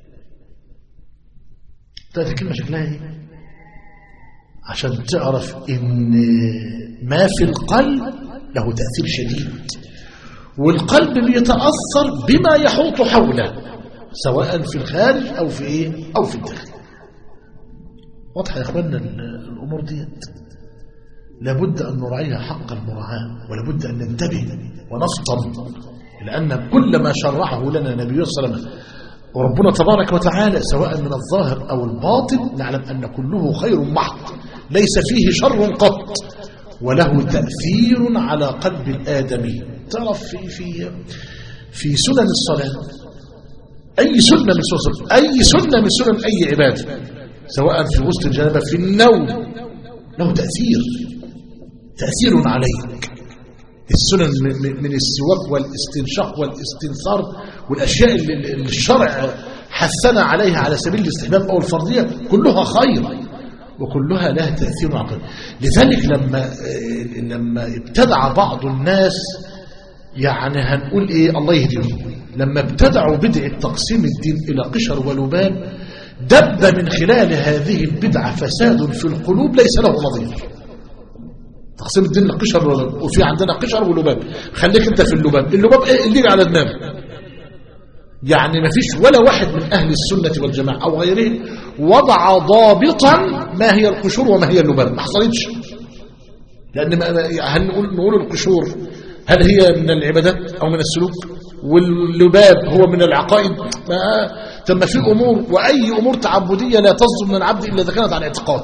طلعت الكلمة شكلها ايه عشان تعرف ان ما في القلب له تأثير شديد والقلب بيتأثر بما يحوط حوله سواء في الخارج أو في إيه أو في الداخل واضحة يا إخواننا الأمور ديت لابد أن نراعيها حق المراعاة ولابد أن ننتبه ونفطن لأن كل ما شرعه لنا نبي صلى الله عليه وسلم وربنا تبارك وتعالى سواء من الظاهر أو الباطن نعلم أن كله خير محض ليس فيه شر قط وله تأثير على قلب الآدمي تعرف في في في سنن الصلاة أي سنة من سنن أي سنة من سنن أي عبادة سواء في وسط الجنابة في النوم له تأثير تأثير عليك السنن من السواك والاستنشاق والاستنثار والأشياء اللي الشرع حثنا عليها على سبيل الاستحباب أو الفرضية كلها خير وكلها لها تأثير عقل لذلك لما لما ابتدع بعض الناس يعني هنقول ايه الله يهديهم لما ابتدعوا بدعة تقسيم الدين إلى قشر ولباب دب من خلال هذه البدعة فساد في القلوب ليس له نظير تقسيم الدين لقشر ولباب وفي عندنا قشر ولباب خليك انت في اللباب اللباب ايه اللي على دماغك يعني ما فيش ولا واحد من أهل السنة والجماعة أو غيرهم وضع ضابطا ما هي القشور وما هي اللباب ما حصلتش لأن ما هل نقول, نقول القشور هل هي من العبادات أو من السلوك واللباب هو من العقائد ما ثم في أمور وأي أمور تعبدية لا تصدر من العبد إلا إذا كانت عن اعتقاد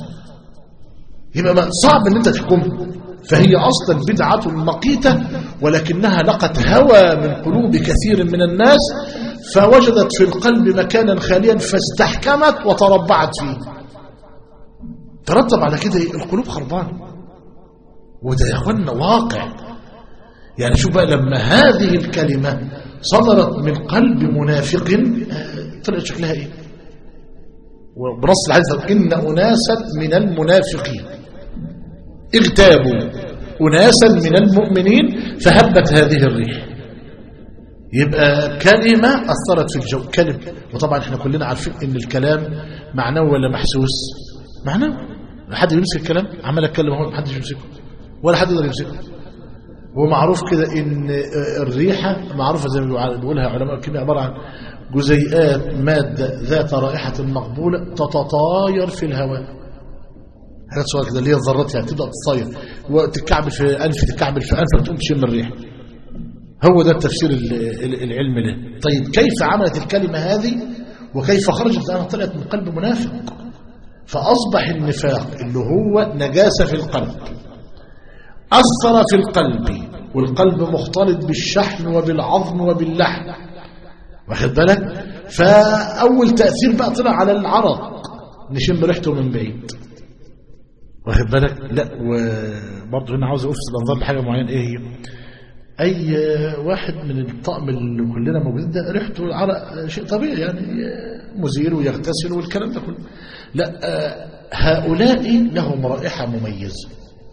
يبقى صعب أن أنت تحكم فهي أصلا بدعة مقيتة ولكنها لقت هوى من قلوب كثير من الناس فوجدت في القلب مكانا خاليا فاستحكمت وتربعت فيه ترتب على كده القلوب خربانة وده يا اخوانا واقع يعني شوف بقى لما هذه الكلمة صدرت من قلب منافق طلعت شكلها ايه وبنص الحديث إن أناسا من المنافقين اغتابوا أناسا من المؤمنين فهبت هذه الريح يبقى كلمة أثرت في الجو كلمة وطبعا احنا كلنا عارفين ان الكلام معنوي ولا محسوس معنوي حد يمسك الكلام عمال اتكلم هو محدش يمسكه ولا حد يقدر يمسكه هو معروف كده ان الريحة معروفة زي ما بيقولها علماء الكيمياء عبارة عن جزيئات مادة ذات رائحة مقبولة تتطاير في الهواء حاجات صغيره كده اللي هي الذرات يعني تبدا تطير وتتكعبل في انف تتكعبل في انف تقوم تشم الريح هو ده التفسير العلمي له طيب كيف عملت الكلمه هذه وكيف خرجت لانها طلعت من قلب منافق فاصبح النفاق اللي هو نجاسه في القلب اثر في القلب والقلب مختلط بالشحم وبالعظم وباللحم واخد بالك فاول تاثير بقى طلع على العرق نشم ريحته من بعيد واخد بالك لا وبرضه هنا عاوز افصل انظر لحاجه معينه ايه هي اي واحد من الطقم اللي كلنا موجودين ده ريحته العرق شيء طبيعي يعني مزيل ويغتسل والكلام ده كله لا هؤلاء لهم رائحه مميزه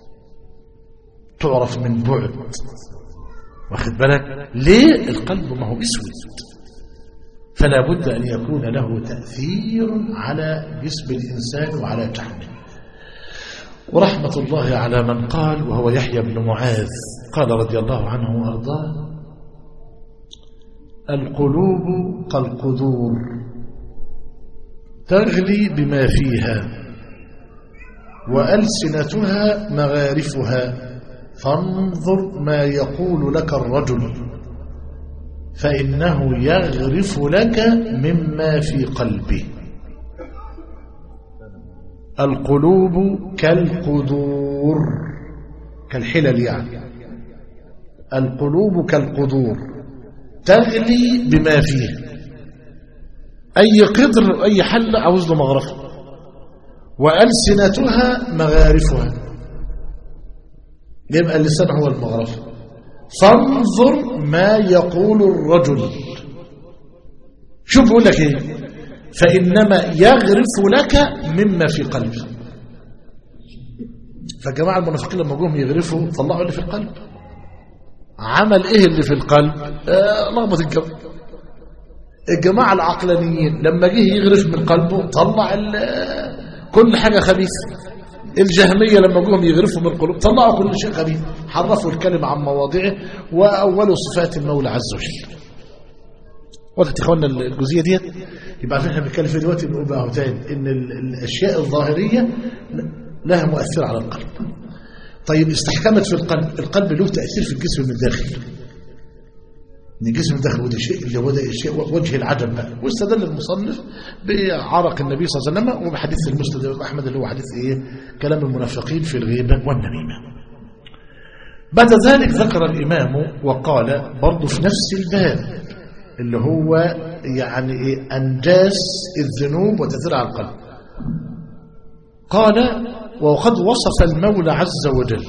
تعرف من بعد واخد بالك ليه القلب ما هو اسود فلا بد ان يكون له تاثير على جسم الانسان وعلى جحمه ورحمة الله على من قال وهو يحيى بن معاذ قال رضي الله عنه وأرضاه القلوب كالقدور تغلي بما فيها وألسنتها مغارفها فانظر ما يقول لك الرجل فإنه يغرف لك مما في قلبه القلوب كالقدور كالحلل يعني القلوب كالقدور تغلي بما فيه أي قدر أي حل عاوز له مغرفة وألسنتها مغارفها يبقى اللسان هو المغرفة فانظر ما يقول الرجل شوف بقول لك ايه فإنما يغرف لك مما في قلبه فجماعة المنافقين لما جم يغرفوا طلعوا اللي في القلب عمل ايه اللي في القلب آه لخبط الجو الجماعة العقلانيين لما جه يغرف من قلبه طلع كل حاجة خبيثة الجهمية لما جم يغرفوا من القلوب طلعوا كل شيء خبيث حرفوا الكلمة عن مواضعه وأولوا صفات المولى عز وجل وقت اخوانا الجزئيه ديت يبقى عارفين احنا بنتكلم في دلوقتي بنقول بقى تاني ان الاشياء الظاهريه لها مؤثر على القلب طيب استحكمت في القلب القلب له تاثير في الجسم من الداخل ان الجسم من الداخل وده شيء اللي هو ده شيء وجه العجب بقى واستدل المصنف بعرق النبي صلى الله عليه وسلم وبحديث المسند احمد اللي هو حديث ايه كلام المنافقين في الغيبه والنميمه بعد ذلك ذكر الامام وقال برضه في نفس الباب اللي هو يعني إيه أنجاس الذنوب وتثير على القلب قال وقد وصف المولى عز وجل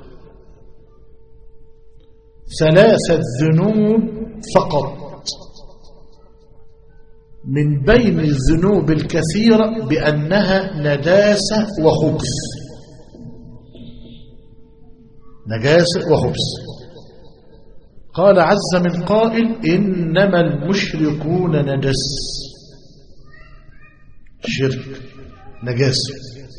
ثلاثة ذنوب فقط من بين الذنوب الكثيرة بأنها نجاسة وخبث نجاسة وخبث قال عز من قائل إنما المشركون نجس شرك نجاسة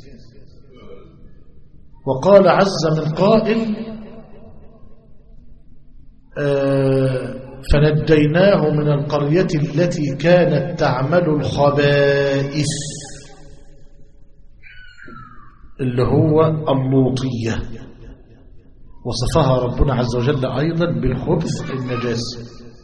وقال عز من قائل آه فنجيناه من القرية التي كانت تعمل الخبائث اللي هو اللوطيه وصفها ربنا عز وجل أيضا بالخبث النجاسة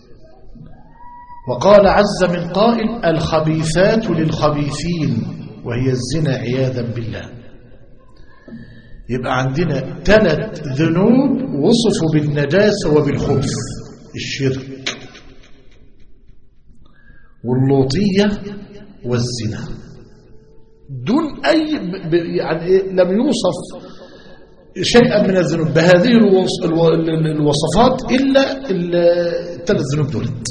وقال عز من قائل الخبيثات للخبيثين وهي الزنا عياذا بالله يبقى عندنا ثلاث ذنوب وصفوا بالنجاسة وبالخبث الشرك واللوطية والزنا دون أي يعني إيه لم يوصف شيئا من الذنوب بهذه الوصفات إلا الثلاث ذنوب دولت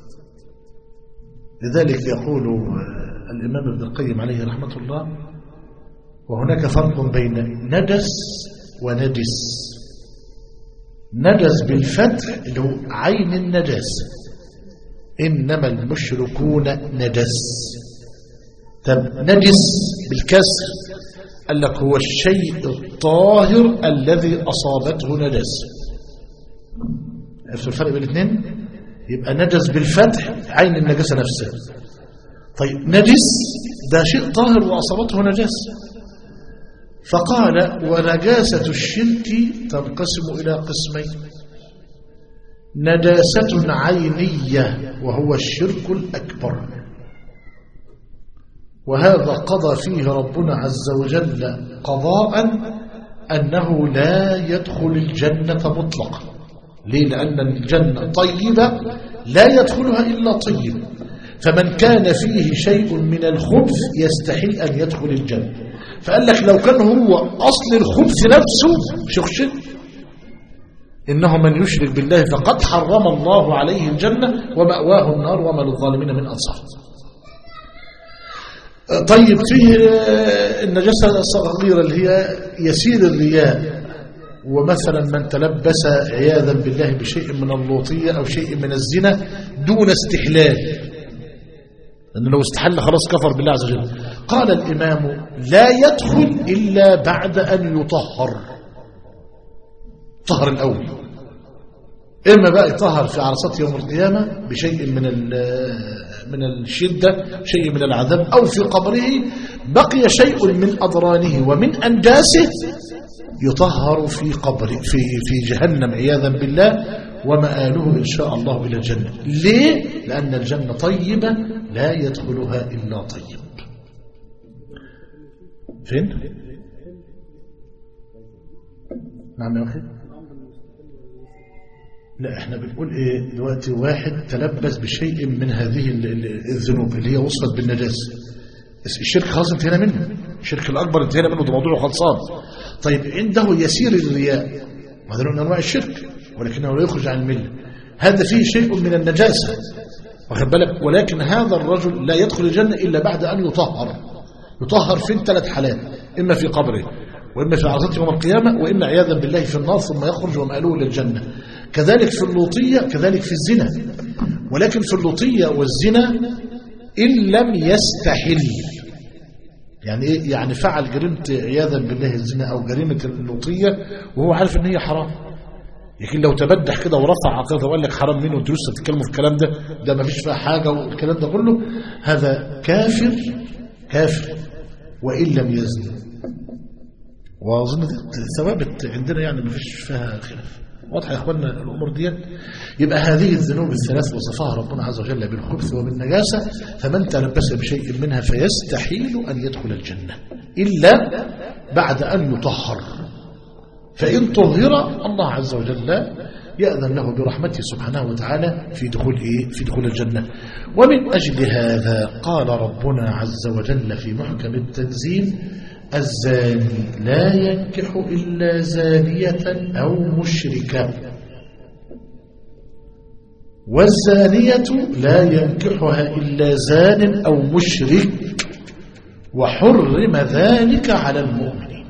لذلك يقول الإمام ابن القيم عليه رحمة الله وهناك فرق بين نجس ونجس نجس بالفتح اللي هو عين النجاسة إنما المشركون نجس طب نجس بالكسر قال لك هو الشيء الطاهر الذي أصابته نجس عرفت الفرق بين الاثنين يبقى نجس بالفتح عين النجاسة نفسها طيب نجس ده شيء طاهر وأصابته نجاسة فقال ونجاسة الشرك تنقسم إلى قسمين نجاسة عينية وهو الشرك الأكبر وهذا قضى فيه ربنا عز وجل قضاء أنه لا يدخل الجنة مطلقا ليه لأن الجنة طيبة لا يدخلها إلا طيب فمن كان فيه شيء من الخبث يستحيل أن يدخل الجنة فقال لك لو كان هو أصل الخبث نفسه شخش إنه من يشرك بالله فقد حرم الله عليه الجنة ومأواه النار وما للظالمين من أنصار طيب فيه النجاسة الصغيرة اللي هي يسير الرياء ومثلا من تلبس عياذا بالله بشيء من اللوطية أو شيء من الزنا دون استحلال لأنه لو استحل خلاص كفر بالله عز وجل قال الإمام لا يدخل إلا بعد أن يطهر طهر الأول إما بقى يطهر في عرصات يوم القيامة بشيء من من الشدة شيء من العذاب أو في قبره بقي شيء من أضرانه ومن أنجاسه يطهر في قبر في في جهنم عياذا بالله ومآله إن شاء الله إلى الجنة ليه؟ لأن الجنة طيبة لا يدخلها إلا طيب فين؟ نعم يا أخي لا احنا بنقول ايه دلوقتي واحد تلبس بشيء من هذه ال- ال- الذنوب اللي هي وصفت بالنجاسه الشرك خلاص انتهينا منه الشرك الاكبر انتهينا منه ده موضوع خلصان طيب عنده يسير الرياء وهذا نوع من انواع الشرك ولكنه لا يخرج عن المله هذا فيه شيء من النجاسه واخد بالك ولكن هذا الرجل لا يدخل الجنه الا بعد ان يطهر يطهر في ثلاث حالات اما في قبره واما في عرضته يوم القيامه واما عياذا بالله في النار ثم يخرج ومآله الى الجنه كذلك في اللوطيه كذلك في الزنا ولكن في اللوطيه والزنا ان لم يستحل يعني ايه يعني فعل جريمه عياذا بالله الزنا او جريمه اللوطيه وهو عارف ان هي حرام لكن لو تبدح كده ورفع عقيدته وقال لك حرام منه وانتوا لسه بتتكلموا في الكلام ده ده ما فيش فيها حاجه والكلام ده كله هذا كافر كافر وان لم يزن واظن دي ثوابت عندنا يعني ما فيش فيها خلاف واضح يا اخوانا الامور ديت يبقى هذه الذنوب الثلاث وصفها ربنا عز وجل بالخبث وبالنجاسه فمن تلبس بشيء منها فيستحيل ان يدخل الجنه الا بعد ان يطهر فان طهر الله عز وجل يأذن له برحمته سبحانه وتعالى في دخول إيه؟ في دخول الجنة ومن أجل هذا قال ربنا عز وجل في محكم التنزيل الزاني لا ينكح إلا زانية أو مشركة والزانية لا ينكحها إلا زان أو مشرك وحرم ذلك على المؤمنين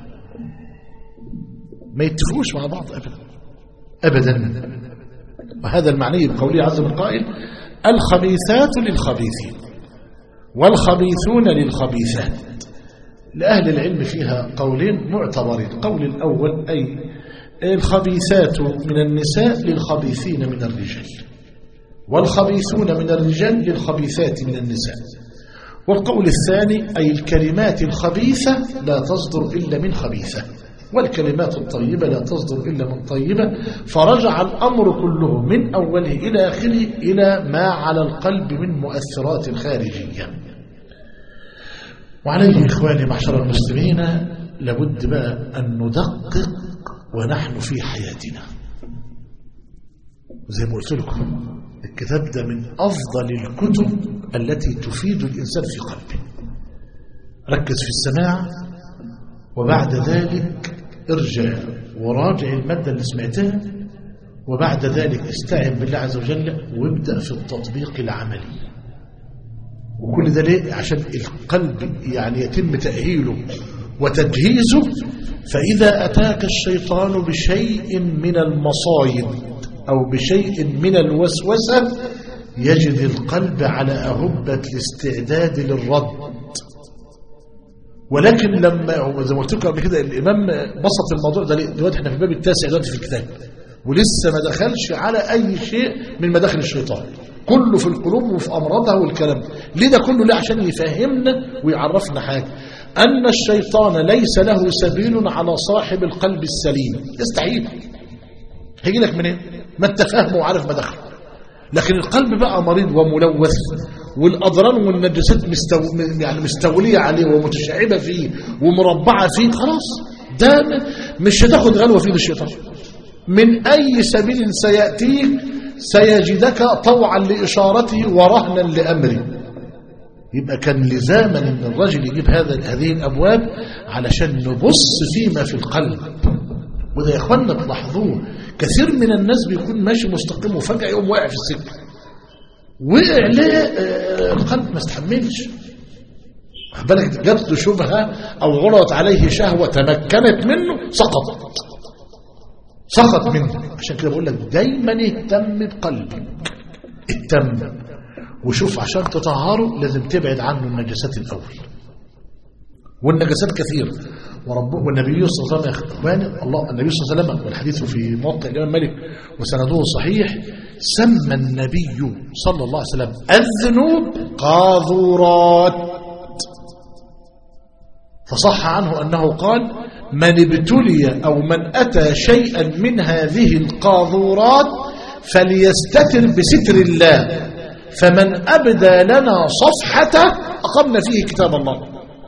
ما يتفقوش مع بعض أبدا أبدا وهذا المعني بقوله عز وجل قائل الخبيثات للخبيثين والخبيثون للخبيثات لأهل العلم فيها قولين معتبرين القول الأول أي الخبيثات من النساء للخبيثين من الرجال والخبيثون من الرجال للخبيثات من النساء والقول الثاني أي الكلمات الخبيثة لا تصدر إلا من خبيثة والكلمات الطيبة لا تصدر إلا من طيبة فرجع الأمر كله من أوله إلى آخره إلى ما على القلب من مؤثرات خارجية وعليه إخواني معشر المسلمين لابد بقى أن ندقق ونحن في حياتنا زي ما قلت لكم الكتاب ده من أفضل الكتب التي تفيد الإنسان في قلبه ركز في السماع وبعد ذلك ارجع وراجع المادة اللي سمعتها وبعد ذلك استعن بالله عز وجل وابدأ في التطبيق العملي وكل ده ليه عشان القلب يعني يتم تأهيله وتجهيزه فإذا أتاك الشيطان بشيء من المصايد أو بشيء من الوسوسة يجد القلب على أهبة الاستعداد للرد ولكن لما زي ما قلت لكم قبل كده الإمام بسط الموضوع ده ليه؟ دلوقتي احنا في الباب التاسع دلوقتي في الكتاب ولسه ما دخلش على أي شيء من مداخل الشيطان كله في القلوب وفي أمراضها والكلام ده. ليه ده كله ليه عشان يفهمنا ويعرفنا حاجة أن الشيطان ليس له سبيل على صاحب القلب السليم يستحيل هيجي لك منين ما انت فاهمه وعارف مداخله لكن القلب بقى مريض وملوث والأضرار والنجاسات مستو... يعني مستولية عليه ومتشعبة فيه ومربعة فيه خلاص ده مش هتاخد غلوة فيه الشيطان من أي سبيل سيأتيك سيجدك طوعا لإشارته ورهنا لأمره يبقى كان لزاما ان الرجل يجيب هذا هذه الابواب علشان نبص فيما في القلب وده يا اخوانا تلاحظوه كثير من الناس بيكون ماشي مستقيم وفجاه يقوم واقع في السكه وقع ليه آه، القلب ما استحملش واخد بالك جات له شبهه او غلط عليه شهوه تمكنت منه سقط سقط منه عشان كده بقول لك دايما اهتم بقلبك اهتم وشوف عشان تطهره لازم تبعد عنه النجاسات الاول والنجاسات كثيره ورب والنبي صلى الله عليه وسلم يا اخواني الله النبي صلى الله عليه وسلم والحديث في موطئ الامام مالك وسنده صحيح سمى النبي صلى الله عليه وسلم الذنوب قاذورات فصح عنه انه قال من ابتلي او من اتى شيئا من هذه القاذورات فليستتر بستر الله فمن أبدى لنا صفحته أقمنا فيه كتاب الله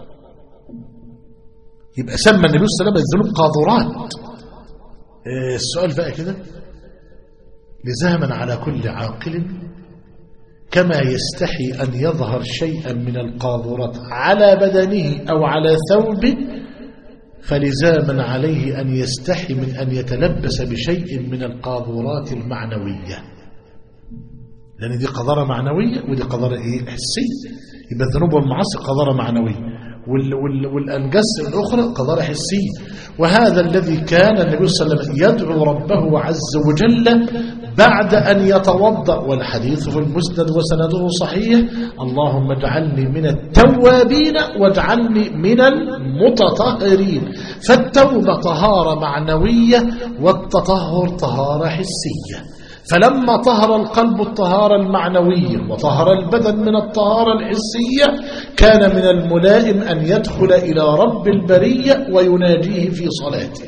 يبقى سمى النبي صلى الله عليه وسلم الذنوب قاذورات إيه السؤال بقى كده لزاما على كل عاقل كما يستحي أن يظهر شيئا من القاذورات على بدنه أو على ثوبه فلزاما عليه أن يستحي من أن يتلبس بشيء من القاذورات المعنوية لأن دي قذارة معنوية ودي قذارة إيه حسية يبقى الذنوب والمعاصي قذارة معنوية وال وال والأنجاس الأخرى قذارة حسية وهذا الذي كان النبي صلى الله عليه وسلم يدعو ربه عز وجل بعد أن يتوضأ والحديث في المسند وسنده صحيح اللهم اجعلني من التوابين واجعلني من المتطهرين فالتوبة طهارة معنوية والتطهر طهارة حسية فلما طهر القلب الطهارة المعنوية وطهر البدن من الطهارة الحسية كان من الملائم أن يدخل إلى رب البرية ويناجيه في صلاته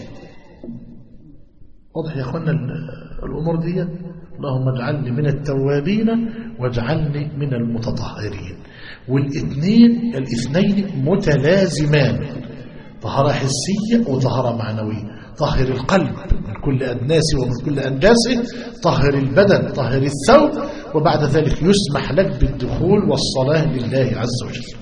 واضح يا أخوانا الأمور دي اللهم اجعلني من التوابين واجعلني من المتطهرين والاثنين الاثنين متلازمان طهارة حسية وطهارة معنوية طهر القلب من كل أدناسه ومن كل أنجاسه طهر البدن طهر الثوب وبعد ذلك يسمح لك بالدخول والصلاة لله عز وجل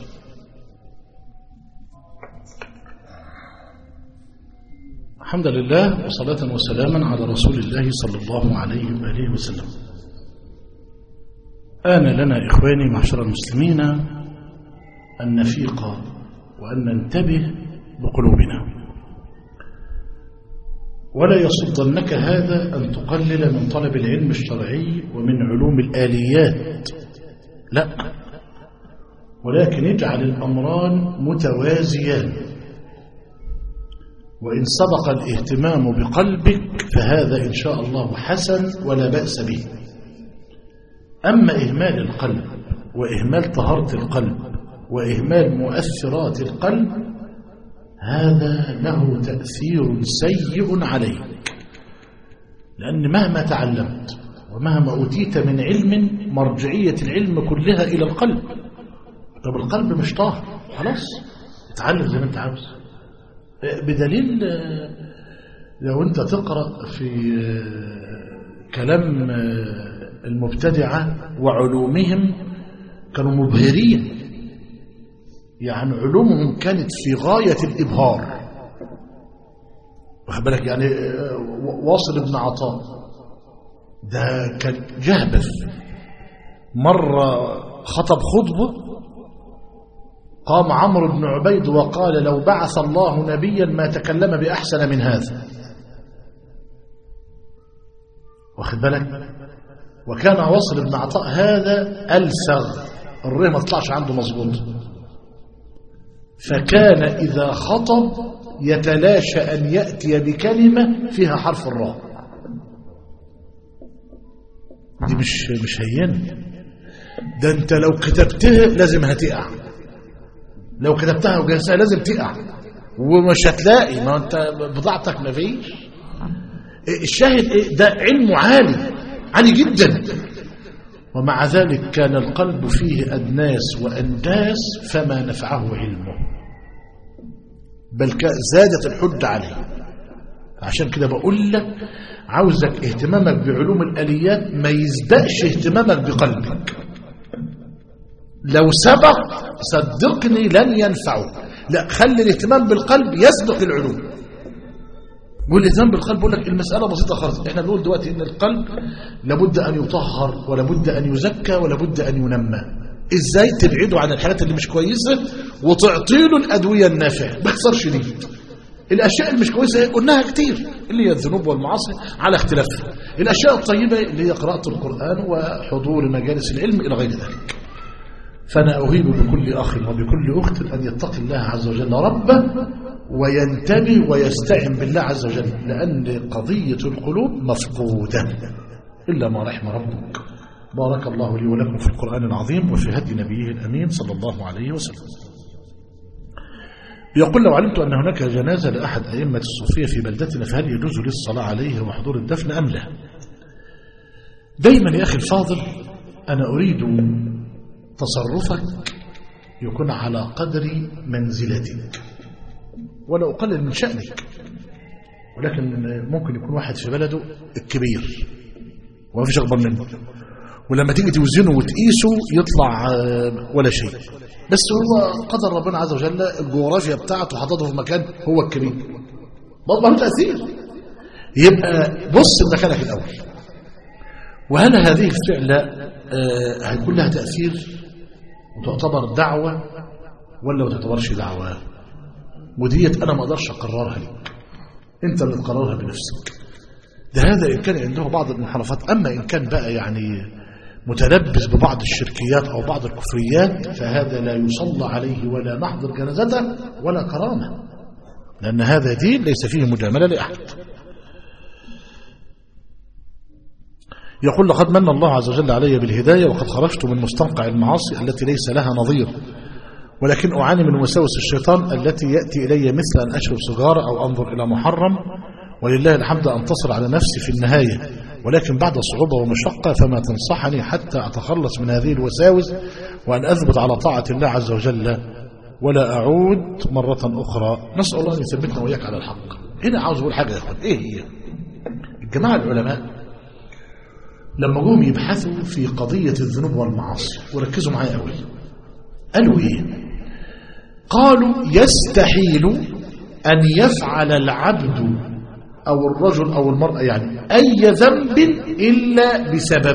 الحمد لله وصلاة وسلاما على رسول الله صلى الله عليه وآله وسلم آن لنا إخواني معشر المسلمين أن نفيق وأن ننتبه بقلوبنا ولا يصدنك هذا أن تقلل من طلب العلم الشرعي ومن علوم الآليات لا ولكن اجعل الأمران متوازيان وإن سبق الاهتمام بقلبك فهذا إن شاء الله حسن ولا بأس به أما إهمال القلب وإهمال طهارة القلب وإهمال مؤثرات القلب هذا له تأثير سيء عليك لأن مهما تعلمت ومهما أوتيت من علم مرجعية العلم كلها إلى القلب طب القلب مش طاهر خلاص اتعلم زي ما انت عاوز بدليل لو انت تقرأ في كلام المبتدعة وعلومهم كانوا مبهرين يعني علومهم كانت في غاية الإبهار واخد بالك يعني واصل ابن عطاء ده كان جهبذ مرة خطب خطبة قام عمرو بن عبيد وقال لو بعث الله نبيا ما تكلم بأحسن من هذا واخد بالك وكان وصل بن عطاء هذا ألسغ الريه ما طلعش عنده مظبوط فكان إذا خطب يتلاشى أن يأتي بكلمة فيها حرف الراء دي مش مش هينة ده انت لو كتبتها لازم هتقع لو كتبتها وجهزتها لازم تقع ومش هتلاقي ما انت بضاعتك ما فيش الشاهد ايه ده علمه عالي عالي جدا ومع ذلك كان القلب فيه أدناس وأنداس فما نفعه علمه بل زادت الحج عليه عشان كده بقول لك عاوزك اهتمامك بعلوم الآليات ما يسبقش اهتمامك بقلبك لو سبق صدقني لن ينفعه لا خلي الاهتمام بالقلب يسبق العلوم والاهتمام بالقلب بقول لك المسألة بسيطة خالص احنا بنقول دلوقتي ان القلب لابد ان يطهر ولابد ان يزكى ولابد ان ينمى ازاي تبعده عن الحاجات اللي مش كويسة وتعطي له الادوية النافعة باختصار شديد الاشياء اللي مش كويسة قلناها كتير اللي هي الذنوب والمعاصي على اختلافها الاشياء الطيبة اللي هي قراءة القرآن وحضور مجالس العلم الى غير ذلك فأنا أهيب بكل أخ وبكل أخت أن يتقي الله عز وجل ربه وينتبه ويستعن بالله عز وجل لأن قضية القلوب مفقودة إلا ما رحم ربك بارك الله لي ولكم في القرآن العظيم وفي هدي نبيه الأمين صلى الله عليه وسلم يقول لو علمت أن هناك جنازة لأحد أئمة الصوفية في بلدتنا فهل يجوز لي الصلاة عليه وحضور الدفن أم لا دايما يا أخي الفاضل أنا أريد تصرفك يكون على قدر منزلتك ولا أقلل من شأنك ولكن ممكن يكون واحد في بلده الكبير وما فيش أكبر منه ولما تيجي توزنه وتقيسه يطلع آه، ولا شيء بس هو قدر ربنا عز وجل الجغرافيا بتاعته حطته في مكان هو الكبير برضه له تأثير يبقى بص لمكانك الأول وهل هذه الفعلة آه، هيكون لها تأثير وتعتبر دعوة ولا ما تعتبرش دعوة وديت أنا ما أقدرش أقررها لك أنت اللي تقررها بنفسك ده هذا إن كان عنده بعض الانحرافات أما إن كان بقى يعني متلبس ببعض الشركيات أو بعض الكفريات فهذا لا يصلى عليه ولا نحضر جنازته ولا كرامة لأن هذا دين ليس فيه مجاملة لأحد يقول لقد من الله عز وجل علي بالهداية وقد خرجت من مستنقع المعاصي التي ليس لها نظير ولكن أعاني من وساوس الشيطان التي يأتي إلي مثل أن أشرب سجارة أو أنظر إلى محرم ولله الحمد أنتصر على نفسي في النهاية ولكن بعد صعوبة ومشقة فما تنصحني حتى أتخلص من هذه الوساوس وأن أثبت على طاعة الله عز وجل ولا أعود مرة أخرى نسأل الله أن يثبتنا وإياك على الحق هنا عاوز أقول حاجة يا أخوان إيه هي الجماعة العلماء لما جم يبحثوا في قضية الذنوب والمعاصي وركزوا معايا قوي قالوا إيه قالوا يستحيل أن يفعل العبد أو الرجل أو المرأة يعني أي ذنب إلا بسبب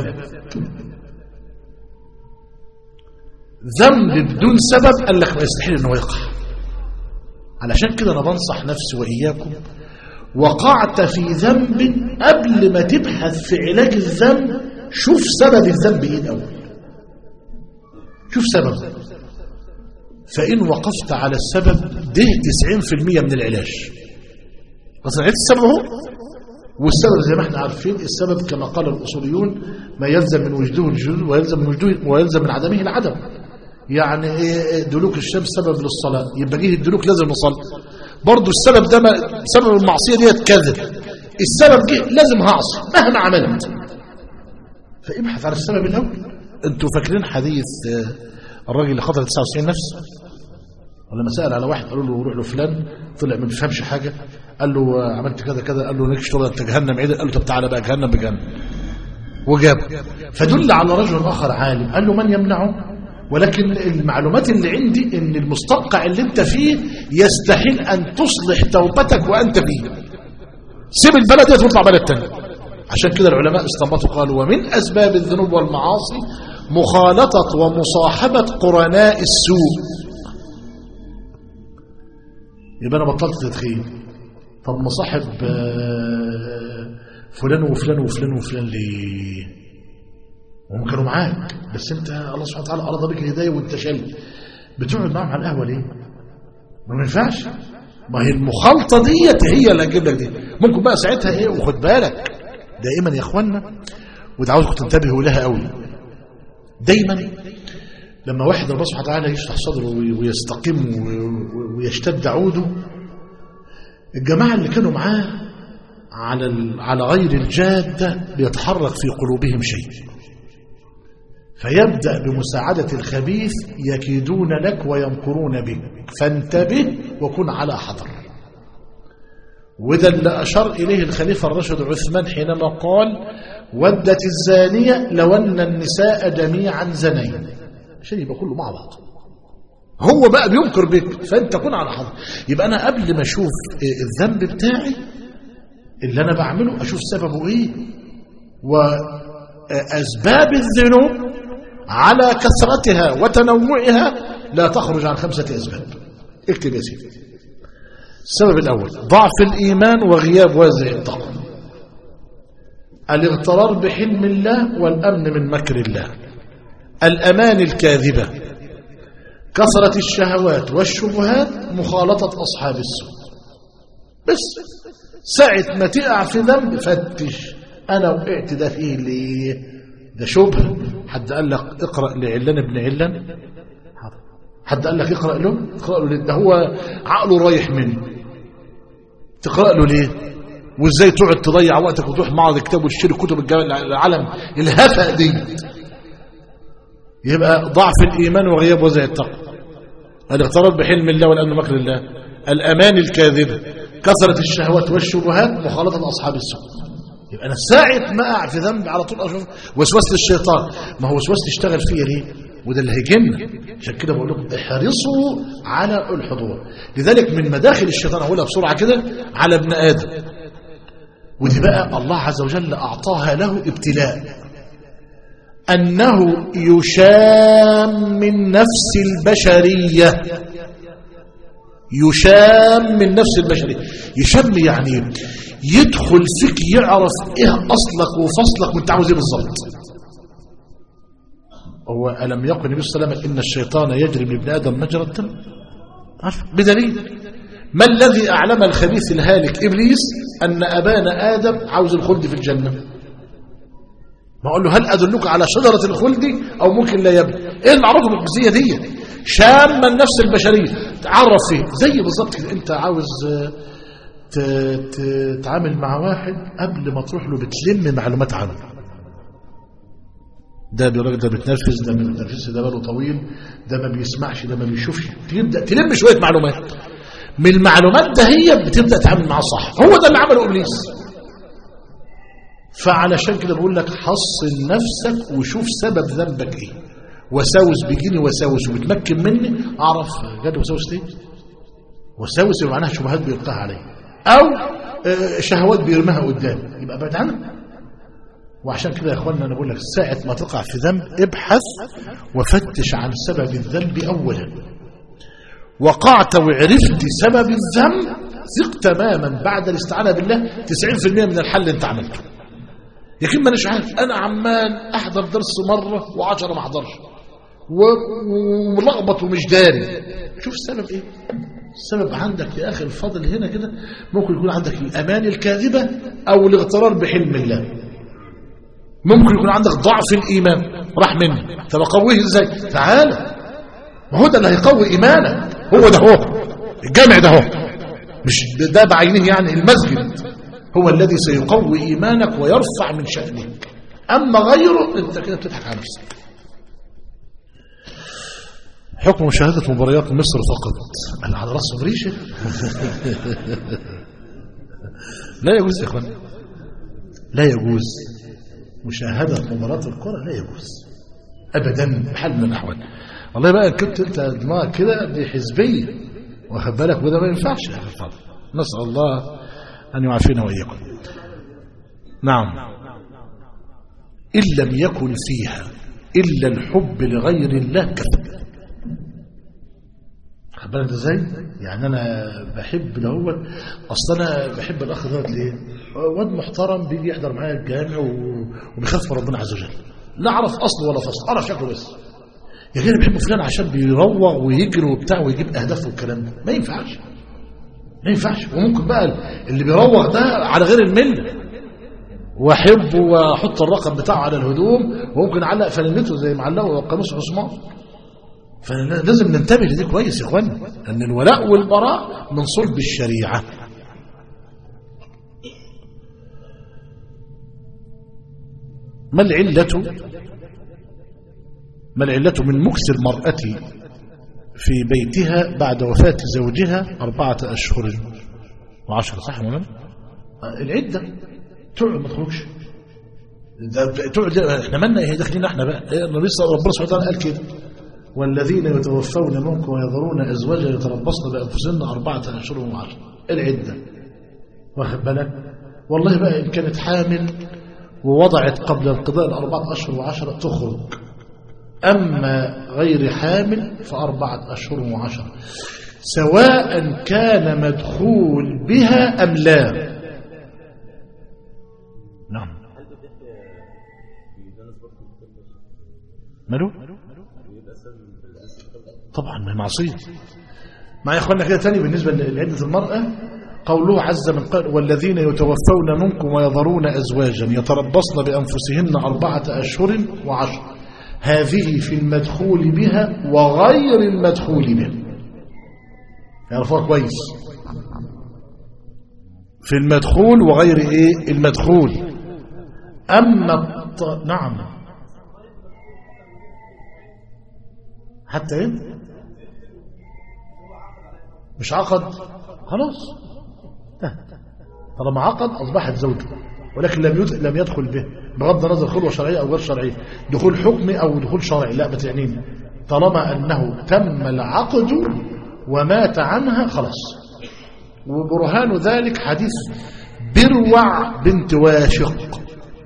ذنب بدون سبب قال لك ما يستحيل أنه يقع علشان كده أنا بنصح نفسي وإياكم وقعت في ذنب قبل ما تبحث في علاج الذنب شوف سبب الذنب ايه الاول شوف سبب فإن وقفت على السبب ده 90% من العلاج بس عرفت السبب اهو والسبب زي ما احنا عارفين السبب كما قال الأصوليون ما يلزم من وجوده الجود ويلزم من وجوده ويلزم من عدمه العدم يعني ايه دلوك الشمس سبب للصلاة يبقى جه الدلوك لازم نصلي برضه السبب ده ما سبب المعصية ديت كذب السبب جه لازم هعصي مهما عملت فابحث عن السبب الأول انتوا فاكرين حديث الراجل اللي خطر 99 نفس ولما سأل على واحد قالوا له روح له فلان طلع ما بيفهمش حاجة قال له عملت كذا كذا قال له نكش طلع انت جهنم عدل قال له طب تعالى بقى جهنم بجهنم وجابه فدل على رجل آخر عالم قال له من يمنعه ولكن المعلومات اللي عندي ان المستنقع اللي انت فيه يستحيل ان تصلح توبتك وانت فيه سيب البلد دي وتطلع بلد تاني عشان كده العلماء استنبطوا قالوا ومن اسباب الذنوب والمعاصي مخالطة ومصاحبة قرناء السوء يبقى انا بطلت تدخين طب مصاحب فلان وفلان وفلان وفلان ليه وهم كانوا معاك بس انت الله سبحانه وتعالى اراد بك الهدايه وانت شل بتقعد معاهم على القهوه ليه؟ ما ينفعش ما هي المخالطه ديت هي اللي هتجيب لك دي ممكن بقى ساعتها ايه وخد بالك دائما يا اخوانا وده عاوزكم تنتبهوا لها قوي دايما لما واحد ربنا سبحانه وتعالى يشرح صدره ويستقيم ويشتد عوده الجماعه اللي كانوا معاه على على غير الجاده بيتحرك في قلوبهم شيء فيبدأ بمساعدة الخبيث يكيدون لك ويمكرون بك فانتبه وكن على حذر وده اللي أشار إليه الخليفة الراشد عثمان حينما قال ودت الزانية لو أن النساء جميعا زنين عشان يبقى كله مع بعض هو بقى بينكر بك فأنت كن على حذر يبقى أنا قبل ما أشوف الذنب بتاعي اللي أنا بعمله أشوف سببه إيه وأسباب الذنوب على كثرتها وتنوعها لا تخرج عن خمسة أسباب اكتب يا سيدي السبب الأول ضعف الإيمان وغياب وازع الطاقة الاغترار بحلم الله والأمن من مكر الله الأمان الكاذبة كثرة الشهوات والشبهات مخالطة أصحاب السوء بس ساعة ما تقع في ذنب فتش أنا وقعت ده فيه ليه ده شبه حد قال لك اقرأ لعلان ابن علان حد قال لك اقرأ له اقرأ له ليه ده هو عقله رايح منه تقرأ له ليه وازاي تقعد تضيع وقتك وتروح معرض الكتاب وتشتري كتب الجامعة العالم الهفأ دي يبقى ضعف الإيمان وغياب وزي التقوى الاغترار بحلم الله والأمن مكر الله الأمان الكاذبة كثرة الشهوات والشبهات مخالطة أصحاب السوء يبقى أنا ساعة ما أقع في ذنب على طول أشوف وسوسة الشيطان ما هو وسوسة تشتغل فيا ليه وده اللي هيجن عشان كده بقول لكم احرصوا على الحضور لذلك من مداخل الشيطان أقولها بسرعة كده على ابن آدم ودي بقى الله عز وجل أعطاها له ابتلاء أنه يشام من نفس البشرية يشام من نفس البشرية يشم يعني يدخل فيك يعرف ايه اصلك وفصلك وانت عاوز ايه بالظبط هو ألم يقل النبي صلى الله عليه وسلم إن الشيطان يجري من ابن آدم مجرى الدم عارف بدليل ما الذي أعلم الخبيث الهالك إبليس أن أبانا آدم عاوز الخلد في الجنة ما أقول له هل أدلك على شجرة الخلد أو ممكن لا يبني إيه المعروف بالجزية دي شام النفس البشرية تعرف فيه زي بالظبط كده أنت عاوز تتعامل مع واحد قبل ما تروح له بتلم معلومات عنه ده بيراجل ده بتنفذ ده ما بيتنفذش ده باله طويل ده ما بيسمعش ده ما بيشوفش تبدا تلم شويه معلومات من المعلومات ده هي بتبدا تتعامل معاه صح هو ده اللي عمله ابليس فعلشان كده بقول لك حصن نفسك وشوف سبب ذنبك ايه وساوس بيجيني وساوس وبتمكن مني اعرف جد وساوس ليه وساوس يبقى معناها شبهات بيلقاها علي او شهوات بيرميها قدامي يبقى ابعد عنها وعشان كده يا اخوانا انا بقول لك ساعه ما تقع في ذنب ابحث وفتش عن سبب الذنب اولا وقعت وعرفت سبب الذنب ثق تماما بعد الاستعانه بالله 90% من الحل اللي انت عملته لكن ما مش عارف انا عمال احضر درس مره وعشرة ما احضرش وملخبط ومش داري شوف السبب ايه السبب عندك يا اخي الفضل هنا كده ممكن يكون عندك الامان الكاذبه او الاغترار بحلم الله ممكن يكون عندك ضعف الايمان راح مني طب اقويه ازاي تعالى ما هو ده اللي هيقوي ايمانك هو ده هو الجامع ده هو مش ده بعينه يعني المسجد هو الذي سيقوي ايمانك ويرفع من شأنك اما غيره انت كده بتضحك على نفسك حكم مشاهدة مباريات مصر فقط أنا على رأس ريشة لا يجوز يا اخوان لا يجوز مشاهدة مباراة الكرة لا يجوز أبدا بحال من الأحوال والله بقى كنت أنت دماغك كده دي حزبية واخد بالك وده ما ينفعش يا أخي الفضل نسأل الله أن يعافينا وإياكم نعم إن لم يكن فيها إلا الحب لغير الله كفر خد بالك ازاي يعني انا بحب دوت اصل انا بحب الاخ دوت ليه واد محترم بيجي يحضر معايا الجامع وبيخاف من ربنا عز وجل لا اعرف اصله ولا فصل اعرف شكله بس يا غير بحب فلان عشان بيروق ويجري وبتاع ويجيب اهداف والكلام ده ما ينفعش ما ينفعش وممكن بقى اللي بيروق ده على غير المله واحبه واحط الرقم بتاعه على الهدوم وممكن اعلق فانلته زي ما علقه قاموس عثمان فلازم ننتبه لدي كويس يا اخوانا ان الولاء والبراء من صلب الشريعه ما العله ما العله من مكس المراه في بيتها بعد وفاه زوجها اربعه اشهر وعشرة صح مولانا العده تقعد ما تخرجش تقعد احنا مالنا ايه داخلين احنا بقى النبي صلى الله عليه وسلم قال كده والذين يتوفون منكم ويذرون أزواجا يتربصن بأنفسهن أربعة أشهر وعشرة العدة واخد بالك والله بقى إن كانت حامل ووضعت قبل انقضاء الأربعة أشهر وعشرة تخرج أما غير حامل فأربعة أشهر وعشرة سواء كان مدخول بها أم لا نعم ماله طبعا ما هي معصيه مع يا اخوانا كده تاني بالنسبه لعده المراه قوله عز من قال والذين يتوفون منكم ويذرون ازواجا يتربصن بانفسهن اربعه اشهر وعشر هذه في المدخول بها وغير المدخول بها يعرفوها كويس في المدخول وغير ايه المدخول اما الط... نعم حتى ايه مش عقد خلاص انتهى. طالما عقد اصبحت زوجه ولكن لم يد... لم يدخل به بغض النظر خلوه شرعيه او غير شرعيه دخول حكمي او دخول شرعي لا بتعنيني طالما انه تم العقد ومات عنها خلاص وبرهان ذلك حديث بروع بنت واشق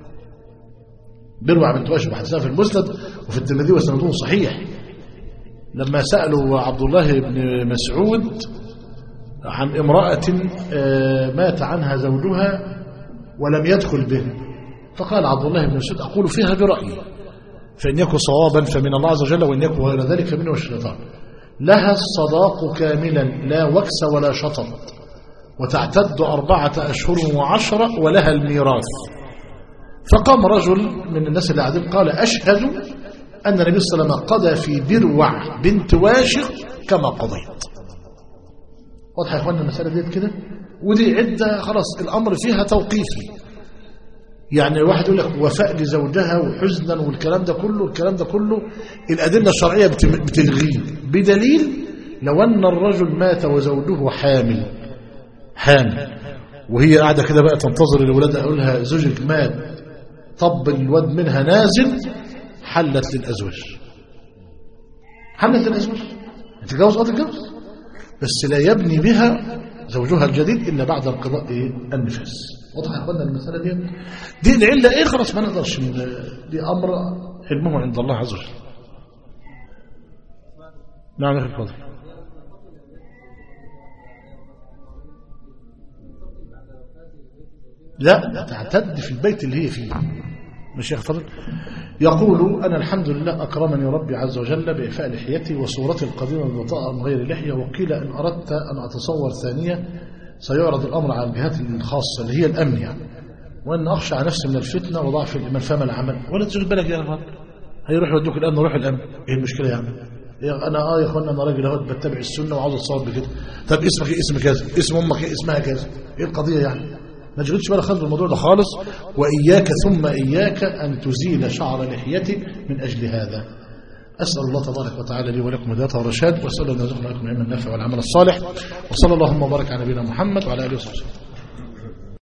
بروع بنت واشق حدثها في المسند وفي الترمذي وسنده صحيح لما سألوا عبد الله بن مسعود عن امرأة آه، مات عنها زوجها ولم يدخل به فقال عبد الله بن مسعود أقول فيها برأيي فإن يكن صوابا فمن الله عز وجل وإن يكن غير ذلك فمنه الشيطان لها الصداق كاملا لا وكس ولا شطط وتعتد أربعة أشهر وعشرة ولها الميراث فقام رجل من الناس اللي قاعدين قال أشهد أن النبي صلى الله عليه وسلم قضى في بروع بنت واشق كما قضيت واضح يا اخوانا المسألة ديت كده ودي عدة خلاص الأمر فيها توقيفي يعني واحد يقول لك وفاء لزوجها وحزنا والكلام ده كله الكلام ده كله الأدلة الشرعية بت- بتلغيه بدليل لو أن الرجل مات وزوجه حامل حامل وهي قاعدة كده بقى تنتظر الولاد أقول لها زوجك مات طب الواد منها نازل حلت للأزواج حلت للأزواج تتجوز اه تتجوز بس لا يبني بها زوجها الجديد إلا بعد انقضاء إيه؟ النفاس واضح يا اخوانا المسألة دي دي العلة إيه خلاص ما نقدرش ن- دي أمر علمه عند الله عز وجل نعم يا أخي الفاضل لا تعتد في البيت اللي هي فيه مش يا أخي فضل يقول أنا الحمد لله أكرمني ربي عز وجل بإعفاء لحيتي وصورتي القديمة ببطاء من غير لحية وقيل إن أردت أن أتصور ثانية سيعرض الأمر على الجهات الخاصة اللي هي الأمن يعني وأن أخشى على نفسي من الفتنة وضعف الإيمان فما العمل ولا تشغل بالك يا أخي هيروح يودوك الأمن وروح الأمن إيه المشكلة يعني يا أنا آه يا أخوانا أنا راجل أهوت بتبع السنة وعاوز أتصور بكده طب اسمك إيه اسم كذا اسم أمك إيه اسمها كذا إيه القضية يعني ما تشغلش بالك خالص بالموضوع ده خالص وإياك ثم إياك أن تزيل شعر لحيتك من أجل هذا أسأل الله تبارك وتعالى لي ولكم هداية والرشاد وأسأل الله أن يرزقنا لكم العلم النافع والعمل الصالح وصلى اللهم وبارك على نبينا محمد وعلى آله وصحبه وسلم